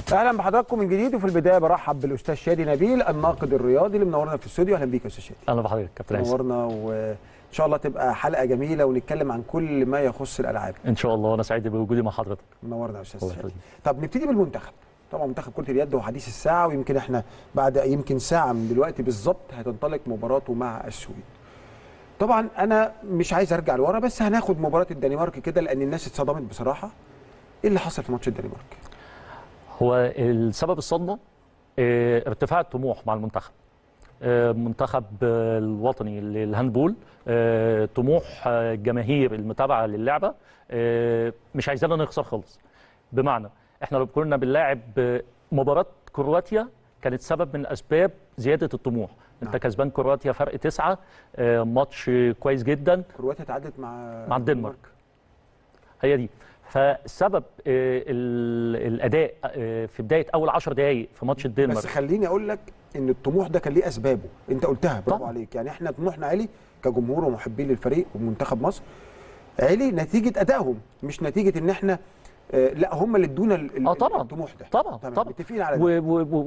اهلا بحضراتكم من جديد وفي البدايه برحب بالاستاذ شادي نبيل الناقد الرياضي اللي منورنا في الاستوديو اهلا بيك يا استاذ شادي اهلا بحضرتك كابتن هيثم منورنا وان شاء الله تبقى حلقه جميله ونتكلم عن كل ما يخص الالعاب ان شاء الله وانا سعيد بوجودي مع حضرتك منورنا يا استاذ الله شادي يخليك. طب نبتدي بالمنتخب طبعا منتخب كره اليد هو حديث الساعه ويمكن احنا بعد يمكن ساعه من دلوقتي بالظبط هتنطلق مباراته مع السويد طبعا انا مش عايز ارجع لورا بس هناخد مباراه الدنمارك كده لان الناس اتصدمت بصراحه ايه اللي حصل في ماتش الدنمارك هو السبب الصدمه آه، ارتفاع الطموح مع المنتخب آه، المنتخب آه، الوطني للهاندبول آه، طموح آه، الجماهير المتابعه للعبه آه، مش عايزانا نخسر خالص بمعنى احنا لو كنا بنلاعب آه، مباراه كرواتيا كانت سبب من اسباب زياده الطموح انت نعم. كسبان كرواتيا فرق تسعة آه، ماتش كويس جدا كرواتيا تعادلت مع مع الدنمارك هي دي فسبب آه، ال- الاداء آه، في بدايه اول 10 دقائق في ماتش بس الدنمارك خليني اقول لك ان الطموح ده كان ليه اسبابه انت قلتها برافو طبعا. عليك يعني احنا طموحنا عالي كجمهور ومحبين للفريق ومنتخب مصر عالي نتيجه ادائهم مش نتيجه ان احنا آه لا هم اللي ادونا ال- ال- اه طبعا الطموح ده طبعا تمام، طبعا متفقين على ده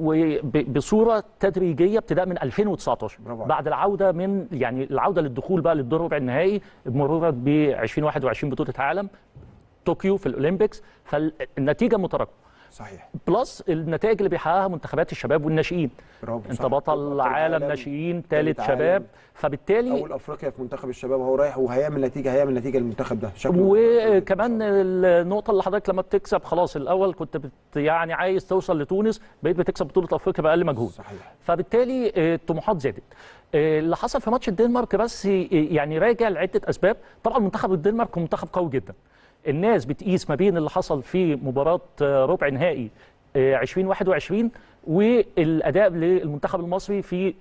وبصوره تدريجيه ابتداء من 2019 برافو عليك. بعد العوده من يعني العوده للدخول بقى للدور ربع النهائي مرورا ب 2021 بطوله عالم طوكيو في الاولمبيكس فالنتيجه متراكمه صحيح بلس النتائج اللي بيحققها منتخبات الشباب والناشئين برافو انت صح. بطل عالم ناشئين ثالث تالت شباب عالم. فبالتالي اول افريقيا في منتخب الشباب هو رايح وهيعمل نتيجه هيعمل نتيجه للمنتخب ده شكله وكمان النقطة اللي حضرتك لما بتكسب خلاص الأول كنت بت يعني عايز توصل لتونس بقيت بتكسب بطولة أفريقيا بأقل مجهود صحيح فبالتالي آه، الطموحات زادت آه، اللي حصل في ماتش الدنمارك بس آه، يعني راجع لعدة أسباب طبعا منتخب الدنمارك هو منتخب قوي جدا الناس بتقيس ما بين اللي حصل في مباراة آه، ربع نهائي آه، 2021 والأداء للمنتخب المصري في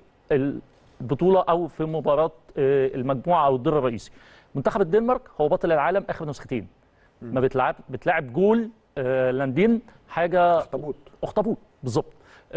البطولة أو في مباراة آه، المجموعة أو الدور الرئيسي منتخب الدنمارك هو بطل العالم آخر نسختين ما بتلعب بتلعب جول آه، لاندين حاجة اخطبوط اخطبوط بالظبط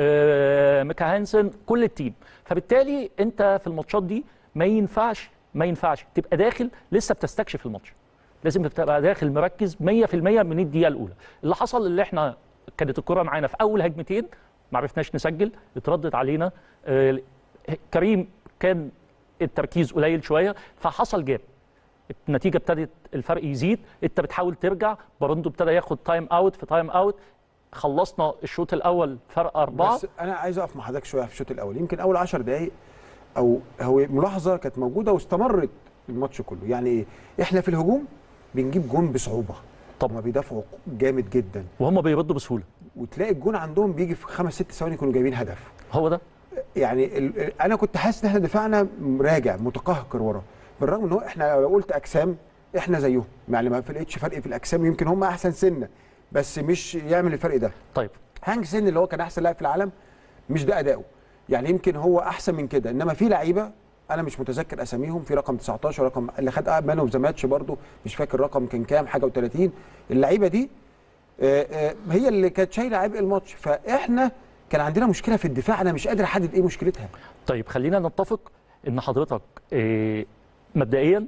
آه، ميكا هانسن كل التيم فبالتالي انت في الماتشات دي ما ينفعش ما ينفعش تبقى داخل لسه بتستكشف الماتش لازم تبقى داخل مركز 100% من الدقيقه الاولى اللي حصل اللي احنا كانت الكره معانا في اول هجمتين ما عرفناش نسجل اتردت علينا آه، كريم كان التركيز قليل شويه فحصل جاب النتيجه ابتدت الفرق يزيد انت بتحاول ترجع باروندو ابتدى ياخد تايم اوت في تايم اوت خلصنا الشوط الاول فرق اربعه بس انا عايز اقف مع حضرتك شويه في الشوط الاول يمكن اول 10 دقائق او هو ملاحظه كانت موجوده واستمرت الماتش كله يعني ايه احنا في الهجوم بنجيب جون بصعوبه طب. هما بيدافعوا جامد جدا وهم بيردوا بسهوله وتلاقي الجون عندهم بيجي في خمس ست ثواني يكونوا جايبين هدف هو ده يعني ال- ال- انا كنت حاسس ان احنا دفاعنا راجع متقهقر ورا بالرغم ان هو احنا لو قلت اجسام احنا زيهم يعني ما فرقتش فرق في الاجسام يمكن هم احسن سنه بس مش يعمل الفرق ده طيب هانج سن اللي هو كان احسن لاعب في العالم مش ده اداؤه يعني يمكن هو احسن من كده انما في لعيبه انا مش متذكر اساميهم في رقم 19 رقم اللي خد مان اوف ذا ماتش برضه مش فاكر رقم كان كام حاجه و30 اللعيبه دي آه، آه، هي اللي كانت شايله عبء الماتش فاحنا كان عندنا مشكله في الدفاع انا مش قادر احدد ايه مشكلتها طيب خلينا نتفق ان حضرتك آه، مبدئيا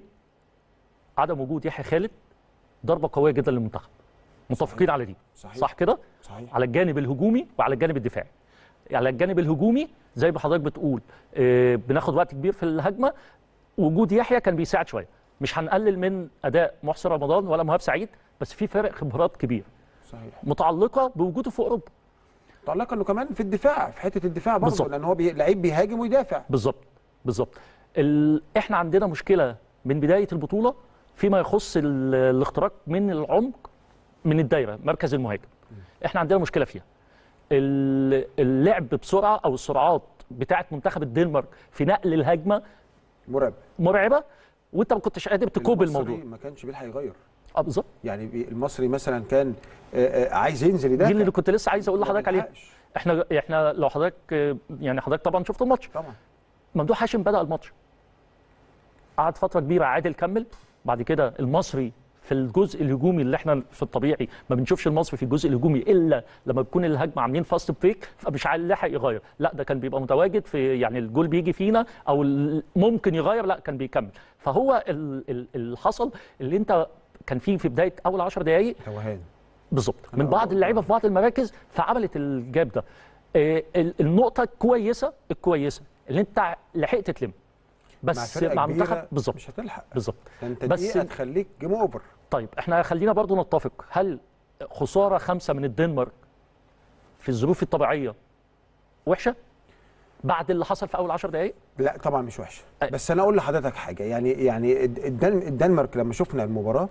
عدم وجود يحيى خالد ضربه قويه جدا للمنتخب متفقين على دي صحيح صح كده صحيح على الجانب الهجومي وعلى الجانب الدفاعي على الجانب الهجومي زي ما حضرتك بتقول آه، بناخد وقت كبير في الهجمه وجود يحيى كان بيساعد شويه مش هنقلل من اداء محسن رمضان ولا مهاب سعيد بس في فرق خبرات كبير صحيح متعلقه بوجوده في اوروبا تعلق انه كمان في الدفاع في حته الدفاع برضه بالظبط. لان هو بي... لعيب بيهاجم ويدافع بالظبط بالظبط ال... احنا عندنا مشكله من بدايه البطوله فيما يخص ال... الاختراق من العمق من الدايره مركز المهاجم احنا عندنا مشكله فيها ال- اللعب بسرعه او السرعات بتاعه منتخب الدنمارك في نقل الهجمه مرعب مرعبه وانت ما كنتش قادر تكوب المصري الموضوع ما كانش بيلحق يغير اه بالظبط يعني بي- المصري مثلا كان آه، آه، عايز ينزل دي يدافع اللي كنت لسه عايز اقول ما لحضرتك عليها بيلحقش. احنا احنا لو حضرتك آه، يعني حضرتك طبعا شفت الماتش طبعا ممدوح هاشم بدا الماتش قعد فتره كبيره عادل كمل بعد كده المصري في الجزء الهجومي اللي احنا في الطبيعي ما بنشوفش المصري في الجزء الهجومي الا لما بتكون الهجمه عاملين فاست بريك فمش لاحق يغير لا ده كان بيبقى متواجد في يعني الجول بيجي فينا او ال- ممكن يغير لا كان بيكمل فهو ال- ال- اللي حصل اللي انت كان فيه في بدايه اول 10 دقائق توهان بالظبط أنا من بعض أقول- اللعيبه في بعض المراكز فعملت الجاب ده آه، ال- النقطه الكويسه الكويسه اللي انت لحقت تلم مع بس فرقه مع كبيرة منتخب بالظبط مش هتلحق بالظبط ده انت بس دقيقه ال- تخليك جيم اوفر طيب احنا خلينا برضو نتفق هل خساره خمسه من الدنمارك في الظروف الطبيعيه وحشه بعد اللي حصل في اول 10 دقائق لا طبعا مش وحشه أي. بس انا اقول لحضرتك حاجه يعني يعني الد- الدن الدنمارك لما شفنا المباراه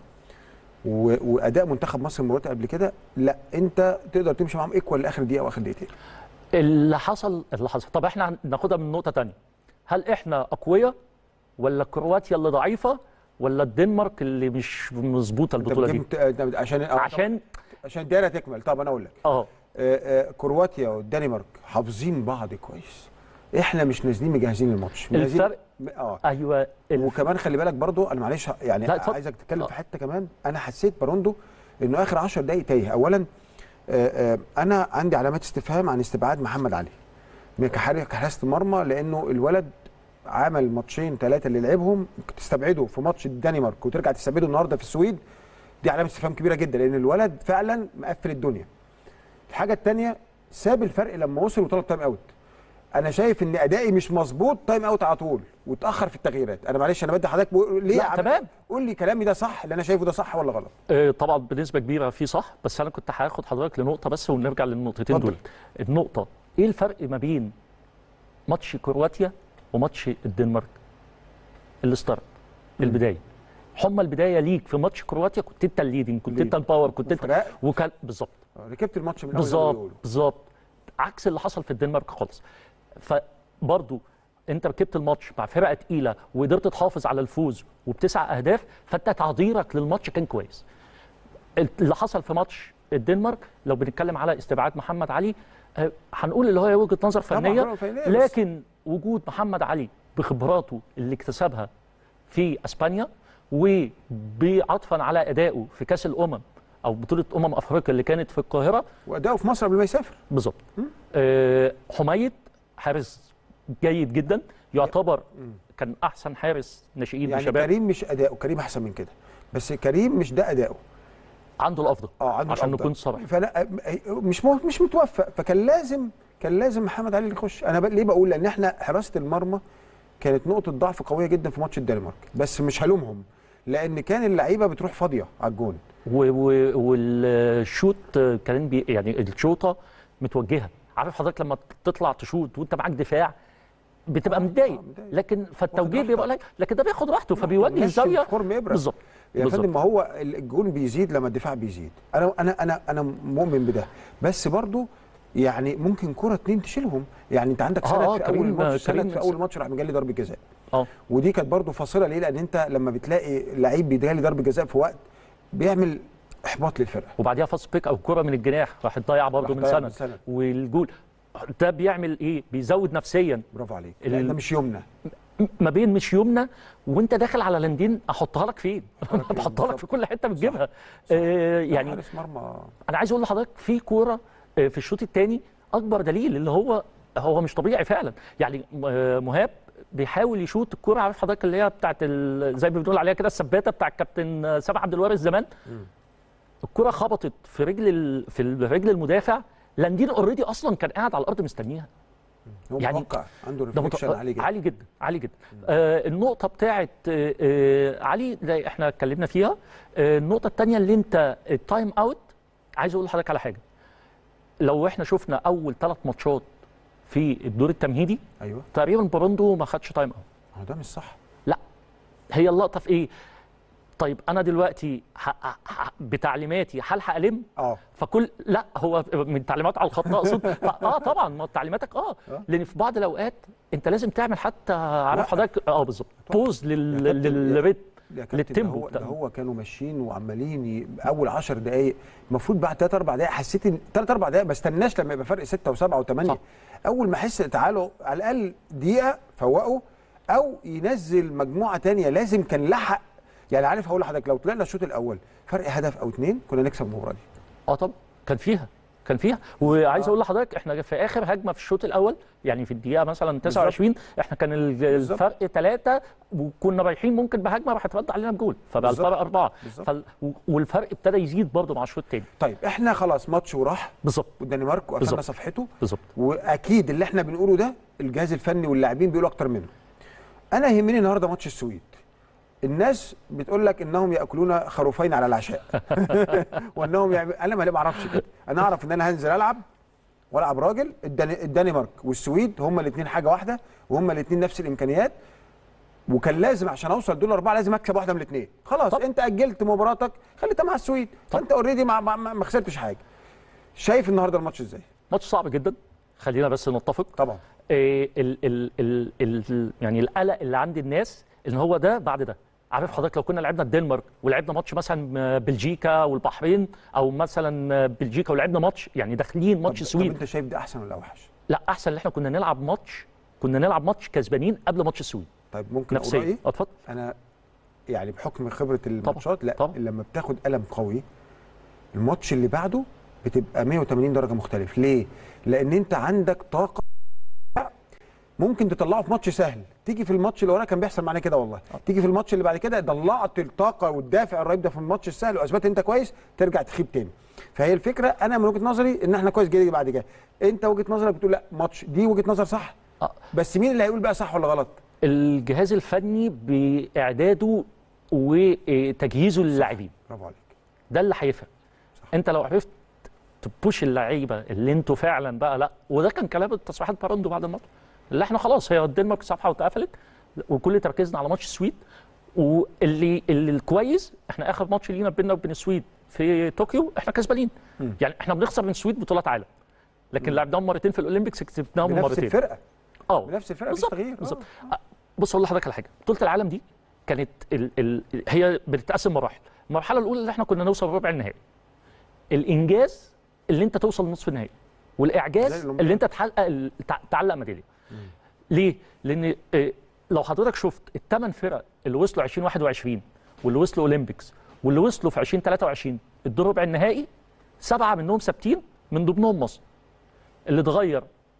و- واداء منتخب مصر المباراه قبل كده لا انت تقدر تمشي معاهم ايكوال لاخر دقيقه واخر دقيقتين اللي حصل اللي حصل طب احنا ناخدها من نقطه تانية هل احنا اقوياء ولا كرواتيا اللي ضعيفه ولا الدنمارك اللي مش مظبوطه انت البطوله دي جبت- آه، عشان آه، عشان عشان الدايره تكمل طب انا اقول لك اه آه، آه، كرواتيا والدنمارك حافظين بعض كويس احنا مش نازلين مجهزين الماتش نازلين- الفرق اه ايوه الف... وكمان خلي بالك برضو انا معلش يعني لا، اتفضل. عايزك تتكلم آه. في حته كمان انا حسيت باروندو انه اخر 10 دقائق تايه اولا آه، آه، انا عندي علامات استفهام عن استبعاد محمد علي من كحارس كحراسه المرمى لانه الولد عمل ماتشين ثلاثه اللي لعبهم تستبعده في ماتش الدنمارك وترجع تستبعده النهارده في السويد دي علامه استفهام كبيره جدا لان الولد فعلا مقفل الدنيا الحاجه الثانيه ساب الفرق لما وصل وطلب تايم اوت انا شايف ان ادائي مش مظبوط تايم اوت على طول واتاخر في التغييرات انا معلش انا بدي حضرتك بقول- ليه لا، عم- تمام. قول لي كلامي ده صح اللي انا شايفه ده صح ولا غلط آه، طبعا بنسبه كبيره في صح بس انا كنت هاخد حضرتك لنقطه بس ونرجع للنقطتين اتفضل. دول النقطه ايه الفرق ما بين ماتش كرواتيا وماتش الدنمارك اللي ستارت البدايه حمى البدايه ليك في ماتش كرواتيا كنت انت الليدنج كنت انت ليد. الباور كنت انت وفرق. وكان بالظبط آه، ركبت الماتش من الاول زي ما بالظبط بيقولوا. بالظبط عكس اللي حصل في الدنمارك خالص فبرضو انت ركبت الماتش مع فرقه تقيله وقدرت تحافظ على الفوز وبتسع اهداف فانت تعذيرك للماتش كان كويس اللي حصل في ماتش الدنمارك لو بنتكلم على استبعاد محمد علي آه، هنقول اللي هو وجهه نظر طبعاً فنيه طبعاً فنية، بس- لكن وجود محمد علي بخبراته اللي اكتسبها في اسبانيا وبعطفا على ادائه في كاس الامم او بطوله امم افريقيا اللي كانت في القاهره واداؤه في مصر قبل ما يسافر بالظبط آه حميد حارس جيد جدا يعتبر كان احسن حارس ناشئين يعني وشباب كريم مش اداؤه كريم احسن من كده بس كريم مش ده اداؤه عنده الافضل اه عنده عشان الأفضل. نكون صراحه فلا آه، مش مو مش متوفق فكان لازم كان لازم محمد علي اللي يخش انا ب- ليه بقول لان احنا حراسه المرمى كانت نقطه ضعف قويه جدا في ماتش الدنمارك بس مش هلومهم لان كان اللعيبه بتروح فاضيه على الجون و- و- والشوط كان بي يعني الشوطه متوجهه عارف حضرتك لما تطلع تشوط وانت معاك دفاع بتبقى آه، متضايق آه، متضايق. لكن فالتوجيه راحته. بيبقى قليل لكن ده بياخد راحته فبيوجه ماشي الزاويه في خرم ابره بالظبط يا بالظبط. فندم ما هو الجون بيزيد لما الدفاع بيزيد انا انا انا انا مؤمن بده بس برضو يعني ممكن كرة اتنين تشيلهم يعني انت عندك آه، سند آه، في اول كريم- الماتش سند كريم في اول الماتش راح مجالي ضربه جزاء اه ودي كانت برضو فاصله ليه لان انت لما بتلاقي لعيب بيديها ضربه جزاء في وقت بيعمل احباط للفرقه وبعديها فاست بيك او كره من الجناح راح تضيع برضه راح من ضيع سند من سند. والجول ده بيعمل ايه بيزود نفسيا برافو عليك ال- لان ده مش يومنا ما بين مش يمنى وانت داخل على لاندين احطها لك فين؟ فين؟ بحطها لك بالظبط. في كل حته بتجيبها آه يعني حارس مرمى انا عايز اقول لحضرتك في كوره آه، في الشوط الثاني اكبر دليل اللي هو هو مش طبيعي فعلا يعني آه، مهاب بيحاول يشوط الكوره عارف حضرتك اللي هي بتاعت ال- زي ما بنقول عليها كده السباته بتاع الكابتن آه، سامح عبد الوارث زمان الكوره خبطت في رجل ال... في رجل المدافع لاندين اوريدي اصلا كان قاعد على الارض مستنيها هو يعني متوقع عنده ده ريفليكشن مت... عالي جدا عالي جدا عالي جدا آه النقطه بتاعت آه آه علي ده احنا اتكلمنا فيها آه النقطه الثانيه اللي انت التايم اوت عايز اقول لحضرتك على حاجه لو احنا شفنا اول ثلاث ماتشات في الدور التمهيدي ايوه تقريبا بروندو ما خدش تايم اوت هو ده مش صح لا هي اللقطه في ايه طيب انا دلوقتي ح... ح... بتعليماتي هلحق الم اه فكل لا هو من تعليمات على الخط اقصد ف- اه طبعا ما تعليماتك اه آه. لان في بعض الاوقات انت لازم تعمل حتى عارف وقف. حضرتك اه بالظبط بوز لل يا كابتن، للريت يا كابتن ده للتيمبو هو, ده بتاعه. هو كانوا ماشيين وعمالين ي... اول 10 دقائق المفروض بعد 3 4 دقائق حسيت ان 3 4 دقائق ما استناش لما يبقى فرق 6 و7 و8 صح. اول ما احس تعالوا على الاقل دقيقه فوقوا او ينزل مجموعه تانية لازم كان لحق يعني عارف هقول لحضرتك لو طلعنا الشوط الاول فرق هدف او اتنين كنا نكسب المباراه دي اه طبعا كان فيها كان فيها وعايز اقول لحضرتك احنا في اخر هجمه في الشوط الاول يعني في الدقيقه مثلا 29 احنا كان ال- بالظبط. الفرق ثلاثه وكنا رايحين ممكن بهجمه راح ترد علينا بجول فبقى بالظبط. الفرق اربعه بالظبط. فال... و- والفرق ابتدى يزيد برضه مع الشوط الثاني طيب احنا خلاص ماتش وراح بالظبط والدنمارك وقفلنا بالظبط. صفحته بالظبط واكيد اللي احنا بنقوله ده الجهاز الفني واللاعبين بيقولوا اكتر منه انا يهمني النهارده ماتش السويد الناس بتقول لك انهم ياكلون خروفين على العشاء وانهم يعمل... انا ما اعرفش كده انا اعرف ان انا هنزل العب والعب راجل الدن... الدنمارك والسويد هما الاثنين حاجه واحده وهما الاثنين نفس الامكانيات وكان لازم عشان اوصل دول اربعه لازم اكسب واحده من الاثنين خلاص طب. انت اجلت مباراتك خليتها مع السويد طب. فانت اوريدي ما, ما, ما ما خسرتش حاجه شايف النهارده الماتش ازاي ماتش صعب جدا خلينا بس نتفق طبعا إيه ال ال ال ال يعني القلق اللي عند الناس ان هو ده بعد ده عارف حضرتك لو كنا لعبنا الدنمارك ولعبنا ماتش مثلا بلجيكا والبحرين او مثلا بلجيكا ولعبنا ماتش يعني داخلين ماتش طب- السويد طب انت شايف ده احسن ولا اوحش لا احسن ان احنا كنا نلعب ماتش كنا نلعب ماتش كسبانين قبل ماتش السويد طيب ممكن اقول نفسيا رايي اتفضل انا يعني بحكم خبره الماتشات لا طبعا. لما بتاخد قلم قوي الماتش اللي بعده بتبقى 180 درجه مختلف ليه لان انت عندك طاقه ممكن تطلعه في ماتش سهل تيجي في الماتش اللي وراه كان بيحصل معانا كده والله تيجي في الماتش اللي بعد كده طلعت الطاقه والدافع الرهيب ده في الماتش السهل واثبت انت كويس ترجع تخيب تاني فهي الفكره انا من وجهه نظري ان احنا كويس جدا بعد كده انت وجهه نظرك بتقول لا ماتش دي وجهه نظر صح آه. بس مين اللي هيقول بقى صح ولا غلط الجهاز الفني باعداده وتجهيزه للاعبين برافو عليك ده اللي هيفرق انت لو عرفت تبوش اللعيبه اللي انتوا فعلا بقى لا وده كان كلام التصريحات باراندو بعد الماتش اللي احنا خلاص هي الدنمارك صفحه واتقفلت وكل تركيزنا على ماتش السويد واللي اللي الكويس احنا اخر ماتش لينا بيننا وبين السويد في طوكيو احنا كسبانين يعني احنا بنخسر من السويد بطولات عالم لكن لعبناهم مرتين في الاولمبيكس كسبناهم بنفس مرتين الفرقه اه بنفس الفرقه مفيش بالظبط تغيير آه. بالظبط آه، بص اقول لحضرتك على حاجه بطوله العالم دي كانت ال ال هي بتتقسم مراحل المرحله الاولى اللي احنا كنا نوصل ربع النهائي الانجاز اللي انت توصل نصف النهائي زي والاعجاز الأولمبياد. اللي انت تحقق ال- تع- تعلق ميداليه ليه لان آه، لو حضرتك شفت الثمان فرق اللي وصلوا 2021 واللي وصلوا اولمبيكس واللي وصلوا في 2023 الدور ربع النهائي سبعه منهم ثابتين من ضمنهم مصر اللي اتغير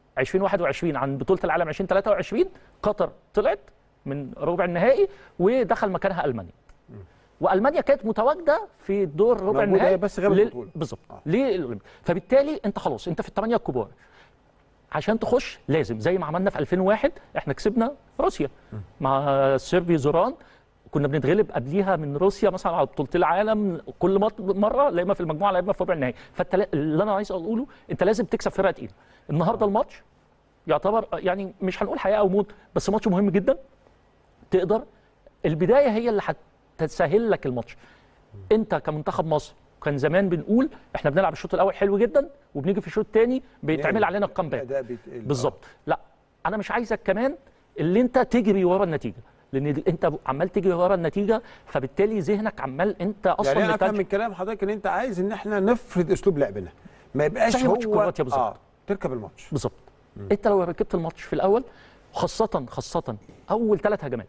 2021 عن بطوله العالم 2023 قطر طلعت من ربع النهائي ودخل مكانها المانيا والمانيا كانت متواجده في الدور ربع موجودة النهائي هي بس غابت لل- البطولة. بالظبط آه. للأولمبياد. فبالتالي انت خلاص انت في الثمانيه الكبار عشان تخش لازم زي ما عملنا في 2001 احنا كسبنا روسيا مع سيربي زوران كنا بنتغلب قبليها من روسيا مثلا على بطوله العالم كل مط- مره لا اما في المجموعه لا اما في ربع النهائي فانت لا- اللي انا عايز اقوله انت لازم تكسب فرقه تقيله النهارده الماتش يعتبر يعني مش هنقول حياه او موت بس ماتش مهم جدا تقدر البدايه هي اللي هتسهل لك الماتش انت كمنتخب مصر كان زمان بنقول احنا بنلعب الشوط الاول حلو جدا وبنيجي في الشوط الثاني بيتعمل علينا الكامباك الأداء بيتقل. بالظبط لا انا مش عايزك كمان اللي انت تجري ورا النتيجه لان دي- انت عمال تجري ورا النتيجه فبالتالي ذهنك عمال انت اصلا يعني انا افهم متنشن. من كلام حضرتك ان انت عايز ان احنا نفرض اسلوب لعبنا ما يبقاش زي هو ماتش كرواتيا بالظبط. اه تركب الماتش بالظبط انت لو ركبت الماتش في الاول خاصه خاصه اول ثلاث هجمات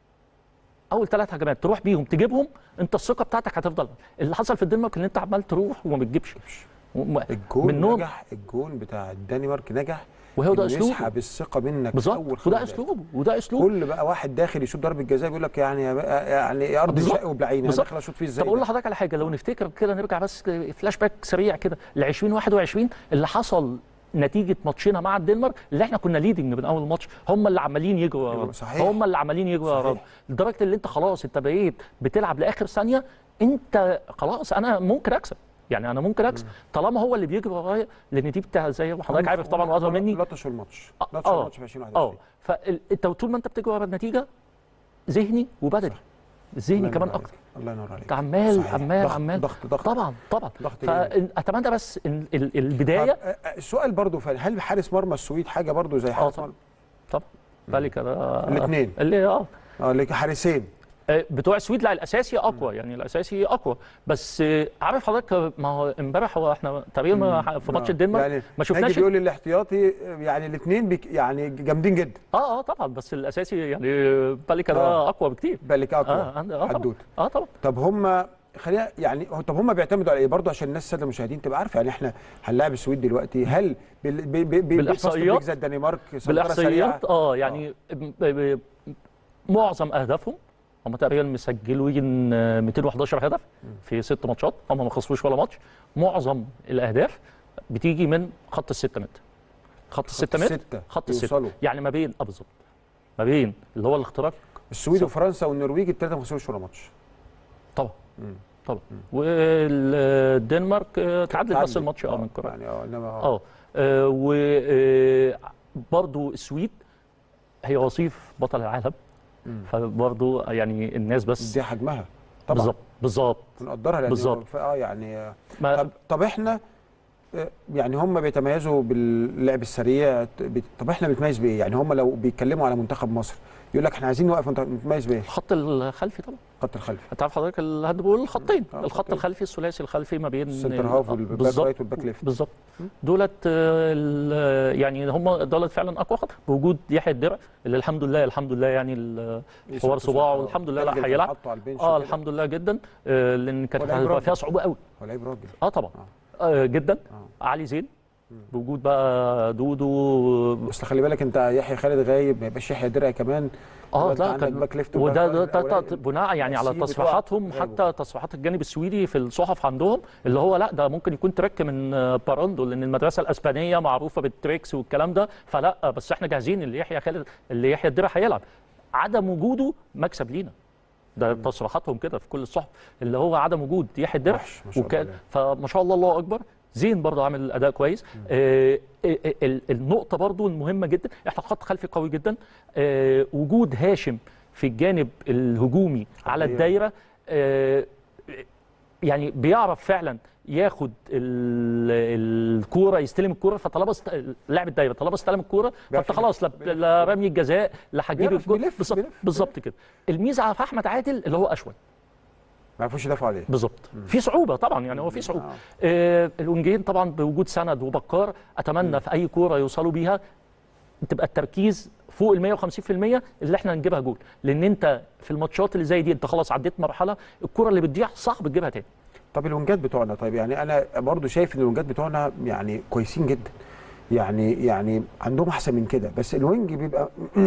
اول ثلاث هجمات تروح بيهم تجيبهم انت الثقه بتاعتك هتفضل اللي حصل في الدنمارك ان انت عمال تروح وما بتجيبش وم- الجون منهم نجح الجون بتاع الدنمارك نجح وهو ده إنه اسلوبه. يسحب الثقه منك في بالظبط اول خمس وده دقايق. اسلوبه وده اسلوبه كل بقى واحد داخل يشوط ضربه جزاء بيقول لك يعني يا بقى- يعني يا ارض بالظبط. شق وبلعيني انا بالظبط. داخل اشوط فيه ازاي طب اقول ده؟ لحضرتك على حاجه لو نفتكر كده نرجع بس فلاش باك سريع كده ل 2021 اللي حصل نتيجه ماتشنا مع الدنمارك اللي احنا كنا ليدنج من اول ماتش هم اللي عمالين يجروا ورانا صحيح. هم اللي عمالين يجروا صحيح. ورانا لدرجه اللي انت خلاص انت بقيت بتلعب لاخر ثانيه انت خلاص انا ممكن اكسب يعني انا ممكن اكسب طالما هو اللي بيجري ورايا لان دي بتاع زي ما حضرتك عارف طبعا واضح مني لطشوا الماتش آه، لطشوا اه الماتش في اه 2021 فانت طول ما انت بتجري ورا النتيجه ذهني وبدني ذهني الله كمان ينور عليك. اكتر الله ينور عليك انت عمال صحيح. عمال ضغط- عمال ضغط ضغط طبعا طبعا ضغط جامد. فاتمنى بس إن ال- البدايه طب، آه، آه، السؤال برضو فعلا هل حارس مرمى السويد حاجه برضو زي حارس طبعا. مرمى طبعا بالك انا الاثنين اللي اه اه اللي حارسين آه، بتوع السويد لا الاساسي اقوى يعني الاساسي اقوى بس آه، عارف حضرتك ما هو امبارح هو احنا تقريبا ما- في ماتش آه. الدنمارك يعني ما شفناش ناجي بيقول لي الاحتياطي يعني الاثنين بيك يعني جامدين جدا اه اه طبعا بس الاساسي يعني بالك ده آه. اقوى بكتير بالك اقوى اه آه، آه طبعا حدوته اه طبعا طب هم خلينا يعني هو- طب هم بيعتمدوا على ايه برضه عشان الناس الساده المشاهدين تبقى عارفه يعني احنا هنلاعب السويد دلوقتي هل بال- ب- ب- ب- بالإحصائيات؟ بفاست زي الدنمارك سيطرة سريعة؟ بالاحصائيات اه يعني ب- ب- معظم اهدافهم هم تقريبا مسجلين آه، 211 هدف في ست ماتشات هم ما خسروش ولا ماتش معظم الاهداف بتيجي من خط الستة متر خط الستة متر الستة خط الستة يوصلوا. يعني ما بين اه بالظبط ما بين اللي هو الاختراق السويد صح. وفرنسا والنرويج الثلاثه ما خسروش ولا ماتش طبعا مم. طبعا والدنمارك آه، تعادلت بس تعدي. الماتش اه من كره يعني اه انما اه وبرضه السويد هي وصيف بطل العالم مم. فبرضه يعني الناس بس دي حجمها طبعا بالظبط بالظبط بنقدرها لان بالظبط. ف- اه يعني آه، ما طب طب احنا آه، يعني هم بيتميزوا باللعب السريع بت- طب احنا بنتميز بايه؟ يعني هم لو بيتكلموا على منتخب مصر يقول لك احنا عايزين نوقف منتخب- نتميز بايه؟ الخط الخلفي طبعا خط الخلفي انت عارف حضرتك الهاندبول خطين آه، الخط خطين. الخلفي الثلاثي الخلفي ما بين السنتر هاف آه، والباك بالظبط. رايت والباك ليفت بالظبط م. دولت آه، ال- يعني هم دولت فعلا اقوى خط بوجود يحيى الدرع اللي الحمد لله الحمد لله يعني ال- حوار صباعه آه، الحمد لله لا تلج هيلعب حطه على البنش اه وكده. الحمد لله جدا آه، لان كانت هو لعيب هتبقى راجل. فيها صعوبه قوي هو لعيب راجل اه طبعا آه جدا آه. علي زين بوجود بقى دودو بس خلي بالك انت يحيى خالد غايب ما يبقاش يحيى درع كمان اه يبقى انت لا عندك كان باك ليفت وباك وده رايت ده, ده, الأولاني. ده بناء يعني على السي بتوع تصريحاتهم غابوا. حتى تصريحات الجانب السويدي في الصحف عندهم اللي هو لا ده ممكن يكون تريك من آه، باراندو لان المدرسه الاسبانيه معروفه بالتريكس والكلام ده فلا بس احنا جاهزين اللي يحيى خالد اللي يحيى الدرع هيلعب عدم وجوده مكسب لينا ده تصريحاتهم كده في كل الصحف اللي هو عدم وجود يحيى الدرع وحش، ما شاء الله وكان عليه. فما شاء الله الله اكبر زين برضه عامل اداء كويس آه آه، آه، ال- النقطه برضه المهمه جدا احنا خط خلفي قوي جدا آه وجود هاشم في الجانب الهجومي على طبيعي. الدايره آه يعني بيعرف فعلا ياخد ال- الكوره يستلم الكوره فطالما است... لاعب الدايره طالما استلم الكوره بيعرف فانت خلاص لا, بيلف. لا رمي الجزاء لا هتجيب بيعرف الجول بيلف، بالظبط بيلف. بالظبط كده الميزه في احمد عادل اللي هو اشول ما يعرفوش يدافعوا عليه بالظبط في صعوبه طبعا يعني هو في صعوبه آه. آه الونجين طبعا بوجود سند وبكار اتمنى في اي كوره يوصلوا بيها تبقى التركيز فوق ال 150% اللي احنا نجيبها جول لان انت في الماتشات اللي زي دي انت خلاص عديت مرحله الكوره اللي بتضيع صعب تجيبها تاني طب الونجات بتوعنا طيب يعني انا برضو شايف ان الونجات بتوعنا يعني كويسين جدا يعني يعني عندهم احسن من كده بس الوينج بيبقى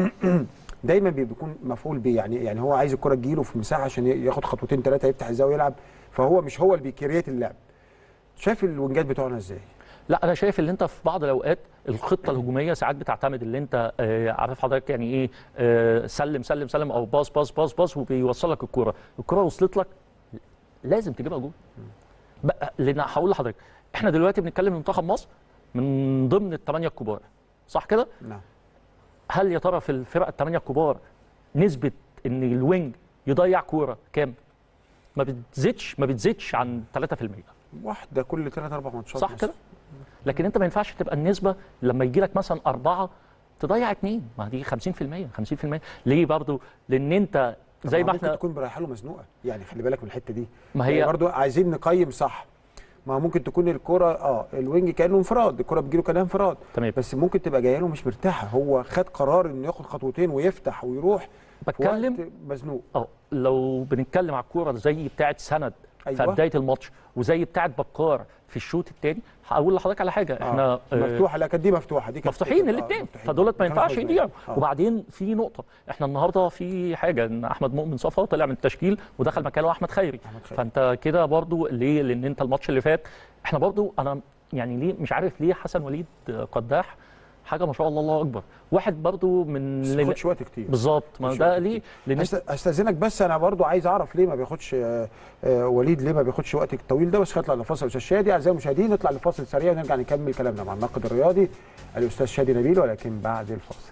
دايما بيكون مفعول بيه يعني يعني هو عايز الكره تجيله في مساحه عشان ياخد خطوتين ثلاثه يفتح الزاويه يلعب فهو مش هو اللي بيكريت اللعب شايف الونجات بتوعنا ازاي لا انا شايف ان انت في بعض الاوقات الخطه الهجوميه ساعات بتعتمد اللي انت آه عارف حضرتك يعني ايه آه سلم سلم سلم او باص باص باص باص وبيوصلك الكوره الكوره وصلت لك لازم تجيبها جول بقى لان هقول لحضرتك احنا دلوقتي بنتكلم منتخب مصر من ضمن الثمانيه الكبار صح كده نعم هل يا ترى في الفرق الثمانيه الكبار نسبه ان الوينج يضيع كوره كام ما بتزيدش ما بتزيدش عن 3% واحده كل ثلاث اربع ماتشات صح مثلا. كده لكن انت ما ينفعش تبقى النسبه لما يجي لك مثلا اربعه تضيع اثنين ما دي 50% 50% ليه برضو لان انت طب زي ما ممكن احنا تكون برايحه له مزنوقه يعني خلي بالك من الحته دي ما يعني هي برضو عايزين نقيم صح ما ممكن تكون الكرة اه الوينج كانه انفراد الكرة بتجيله كانها انفراد تمام بس ممكن تبقى جايه له مش مرتاحه هو خد قرار انه ياخد خطوتين ويفتح ويروح في بتكلم وقت مزنوق اه لو بنتكلم على الكوره زي بتاعه سند أيوة. في بدايه الماتش وزي بتاعه بكار في الشوط الثاني هقول لحضرتك على حاجه احنا آه. مفتوحه لا كانت دي مفتوحه دي كانت مفتوحين آه، الاثنين مفتوحين. فدولت ما كانوا ينفعش حظ يضيعوا آه. وبعدين في نقطه احنا النهارده في حاجه ان احمد مؤمن صفا طلع من التشكيل ودخل مكانه احمد خيري أحمد خيري. فانت كده برضو ليه لان انت الماتش اللي فات احنا برضو انا يعني ليه مش عارف ليه حسن وليد قداح حاجه ما شاء الله الله اكبر واحد برضو من بس ما بياخدش وقت كتير بالظبط ما مش ده وقت ليه لان هست- هستاذنك بس انا برضو عايز اعرف ليه ما بياخدش آه، آه، وليد ليه ما بياخدش وقت الطويل ده بس هنطلع لفاصل استاذ شادي اعزائي المشاهدين نطلع لفاصل سريع ونرجع نكمل كلامنا مع الناقد الرياضي الاستاذ شادي نبيل ولكن بعد الفاصل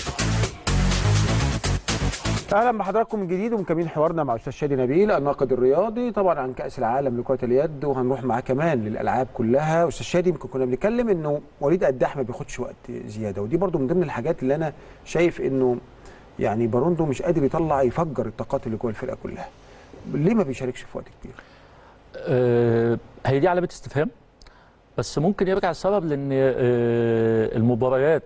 اهلا بحضراتكم من جديد ومكملين حوارنا مع الاستاذ شادي نبيل الناقد الرياضي طبعا عن كاس العالم لكره اليد وهنروح معاه كمان للالعاب كلها استاذ شادي يمكن كنا بنتكلم انه وليد قداح ما بياخدش وقت زياده ودي برضو من ضمن الحاجات اللي انا شايف انه يعني باروندو مش قادر يطلع يفجر الطاقات اللي جوه الفرقه كلها ليه ما بيشاركش في وقت كبير آه، هي دي علامه استفهام بس ممكن يرجع السبب لان آه، المباريات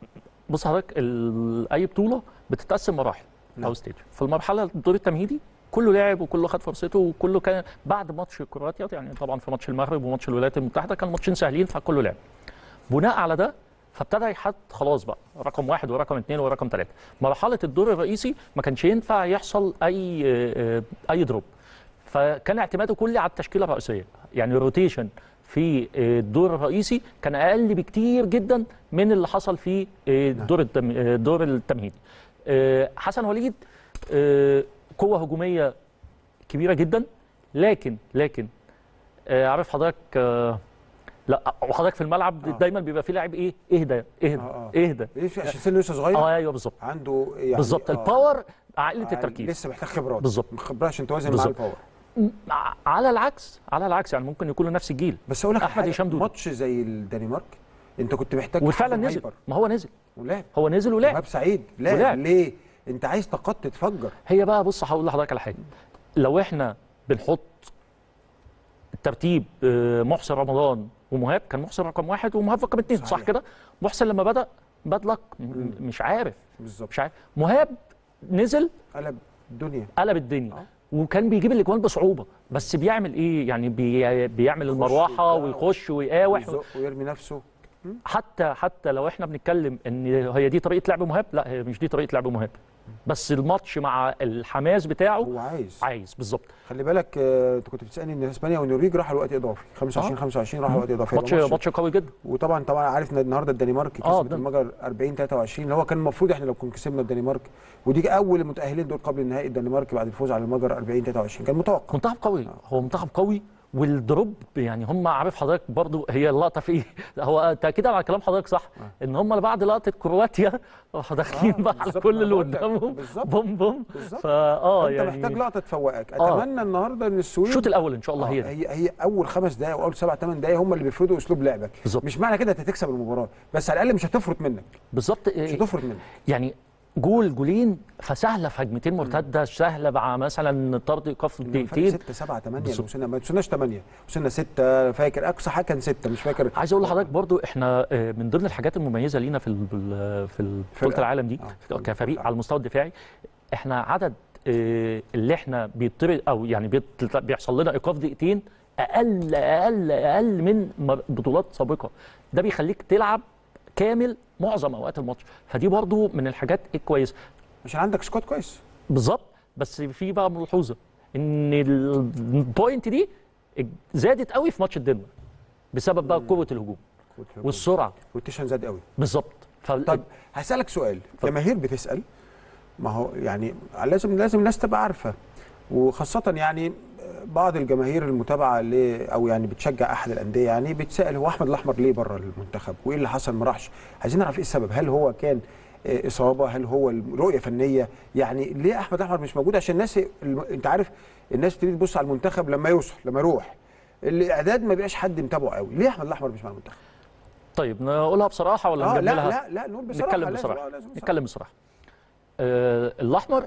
بص حضرتك ال- اي بطوله بتتقسم مراحل نعم. او ستيج في المرحله الدور التمهيدي كله لعب وكله خد فرصته وكله كان بعد ماتش كرواتيا يعني طبعا في ماتش المغرب وماتش الولايات المتحده كان ماتشين سهلين فكله لعب بناء على ده فابتدى يحط خلاص بقى رقم واحد ورقم اثنين ورقم ثلاثه مرحله الدور الرئيسي ما كانش ينفع يحصل اي آه، اي دروب فكان اعتماده كلي على التشكيله الرئيسيه يعني روتيشن في آه، الدور الرئيسي كان اقل بكتير جدا من اللي حصل في آه، الدور التم... آه، الدور التمهيدي آه، حسن وليد آه، قوه هجوميه كبيره جدا لكن لكن آه، عارف حضرتك آه، لا وحضرتك في الملعب آه. دايما بيبقى في لاعب ايه اهدى اهدى آه، اهدى ليش عشان سنه لسه صغير اه ايوه بالظبط عنده يعني بالظبط آه، الباور عقله آه، التركيز لسه محتاج خبرات بالظبط. خبرات عشان توازن مع بالظبط. الباور ع- على العكس على العكس يعني ممكن يكونوا نفس الجيل بس اقول لك على أحمد حاجة، هشام دودو. ماتش زي الدنمارك انت كنت محتاج وفعلا حد نزل هايبر ما هو نزل ولعب هو نزل ولعب مهاب سعيد لعب ولعب. ليه انت عايز طاقات تتفجر هي بقى بص هقول لحضرتك على حاجه لو احنا بنحط الترتيب آه، محسن رمضان ومهاب كان محسن رقم واحد ومهاب رقم اثنين صح صحيح. كده محسن لما بدا باد لك م- مش عارف بالظبط مش عارف مهاب نزل قلب الدنيا قلب الدنيا آه. وكان بيجيب الاجوان بصعوبه بس بيعمل ايه يعني بي بيعمل المروحه وبتاع ويخش ويقاوح ويزق ويرمي نفسه حتى حتى لو احنا بنتكلم ان هي دي طريقه لعب مهاب لا هي مش دي طريقه لعب مهاب بس الماتش مع الحماس بتاعه هو عايز عايز بالظبط خلي بالك آه، انت كنت بتسالني ان اسبانيا والنرويج راحوا لوقت اضافي 25 آه. 25 راحوا لوقت اضافي ماتش يبقى ماتش قوي جدا وطبعا طبعا عارف ان النهارده الدنمارك آه، كسبت ده- المجر 40 23 اللي هو كان المفروض احنا لو كنا كسبنا الدنمارك ودي اول المتاهلين دول قبل النهائي الدنمارك بعد الفوز على المجر 40 23 كان متوقع منتخب قوي هو منتخب قوي والدروب يعني هم عارف حضرتك برضو هي اللقطه في ايه هو تاكيدا على كلام حضرتك صح ان هم بعد لقطه كرواتيا راحوا داخلين آه، بقى على بالظبط، كل أنا اللي بقول لك، قدامهم بالظبط. بوم بوم بالظبط. فاه انت يعني محتاج لقطه تفوقك آه. اتمنى النهارده ان السويد الشوط الاول ان شاء الله آه، هي دي هي هي اول خمس دقائق واول سبع ثمان دقائق هم اللي بيفرضوا اسلوب لعبك بالظبط. مش معنى كده انت هتكسب المباراه بس على الاقل مش هتفرط منك بالظبط مش إيه، هتفرط منك يعني جول جولين فسهله في هجمتين مرتده سهله مع مثلا طرد ايقاف فرق دقيقتين 6 7 8 بالظبط. وصلنا ما وصلناش 8 وصلنا 6 فاكر اقصى حاجه كان 6 مش فاكر عايز اقول لحضرتك برضو احنا آه، من ضمن الحاجات المميزه لينا في ال- في بطوله فرقة. العالم دي آه. كفريق على المستوى الدفاعي احنا عدد آه، اللي احنا بيطرد او يعني بيط- بيحصل لنا ايقاف دقيقتين اقل اقل اقل من مر- بطولات سابقه ده بيخليك تلعب كامل معظم اوقات الماتش فدي برضو من الحاجات الكويسه عشان عندك سكواد كويس بالظبط بس في بقى ملحوظه ان ال- البوينت دي زادت قوي في ماتش الدنمارك بسبب بقى قوه الهجوم والسرعه والتيشن زاد قوي بالظبط ف... طب هسالك سؤال جماهير بتسال ما هو يعني لازم لازم الناس تبقى عارفه وخاصه يعني بعض الجماهير المتابعه ل او يعني بتشجع احد الانديه يعني بتسال هو احمد الاحمر ليه بره المنتخب وايه اللي حصل ما راحش عايزين نعرف ايه السبب هل هو كان آه، اصابه هل هو رؤيه فنيه يعني ليه احمد الاحمر مش موجود عشان الناس الم- انت عارف الناس بتبتدي تبص على المنتخب لما يوصل لما يروح الاعداد ما بيبقاش حد متابعه قوي ليه احمد الاحمر مش مع المنتخب طيب نقولها بصراحه ولا اه لا نجملها لا لا نقول بصراحه نتكلم لازم- بصراحه آه، لازم بصراحة. نتكلم بصراحه آه الاحمر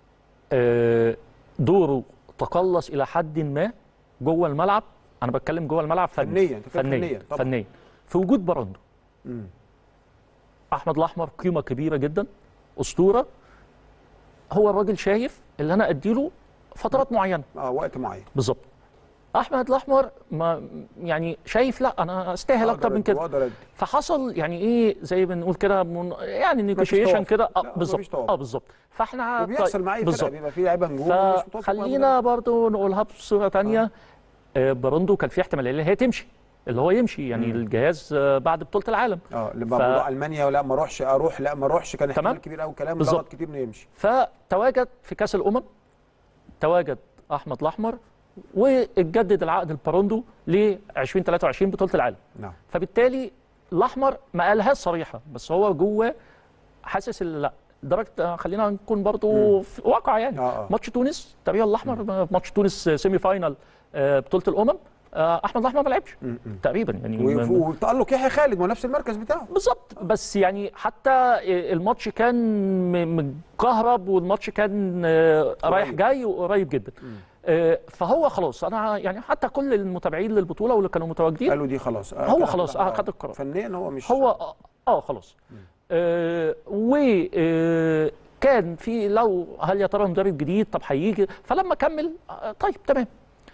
آه دوره تقلص الى حد ما جوه الملعب انا بتكلم جوه الملعب فني فنيا انت بتتكلم فنيا فنيا طبعا فنيا في وجود براندو مم. احمد الاحمر قيمه كبيره جدا اسطوره هو الراجل شايف اللي انا اديله فترات معينه اه وقت معين بالظبط احمد الاحمر ما يعني شايف لا انا استاهل اكتر أقدر من أد- كده وأقدر أد- فحصل يعني ايه زي ما بنقول كده من يعني نيجوشيشن توافق. كده لا، اه مفيش بالظبط توافق. اه بالظبط فاحنا وبيحصل مع اي فرقه بالظبط بيبقى في لعيبه نجوم ومش متوافق مع فخلينا برضو نقولها بصوره ثانيه آه. براندو كان في احتماليه اللي هي تمشي اللي هو يمشي يعني مم. الجهاز آه، بعد بطوله العالم اه لما ف- موضوع المانيا ولا ما اروحش اروح لا ما اروحش كان تمام. احتمال كبير قوي كلام بالظبط. ضغط كتير انه يمشي فتواجد في كاس الامم تواجد احمد الاحمر واتجدد العقد الباروندو ل 2023 بطوله العالم نعم فبالتالي الاحمر ما قالهاش صريحه بس هو جوه حاسس ان لا درجه آه، خلينا نكون برضو في واقع يعني اه اه ماتش تونس تقريبا الاحمر ماتش تونس سيمي فاينال آه، بطوله الامم آه، احمد الاحمر ما لعبش م- م. تقريبا يعني وف- ما- وتألق يحيى خالد ما هو نفس المركز بتاعه بالظبط بس يعني حتى الماتش كان م- مكهرب والماتش كان آه، رايح قريب. جاي وقريب جدا آه، فهو خلاص انا يعني حتى كل المتابعين للبطوله واللي كانوا متواجدين قالوا دي خلاص آه هو كده خلاص، آه، آه، خد القرار. فنيا هو مش هو اه, آه خلاص آه و آه كان في لو هل يا ترى مدرب جديد طب هيجي فلما كمل آه، طيب تمام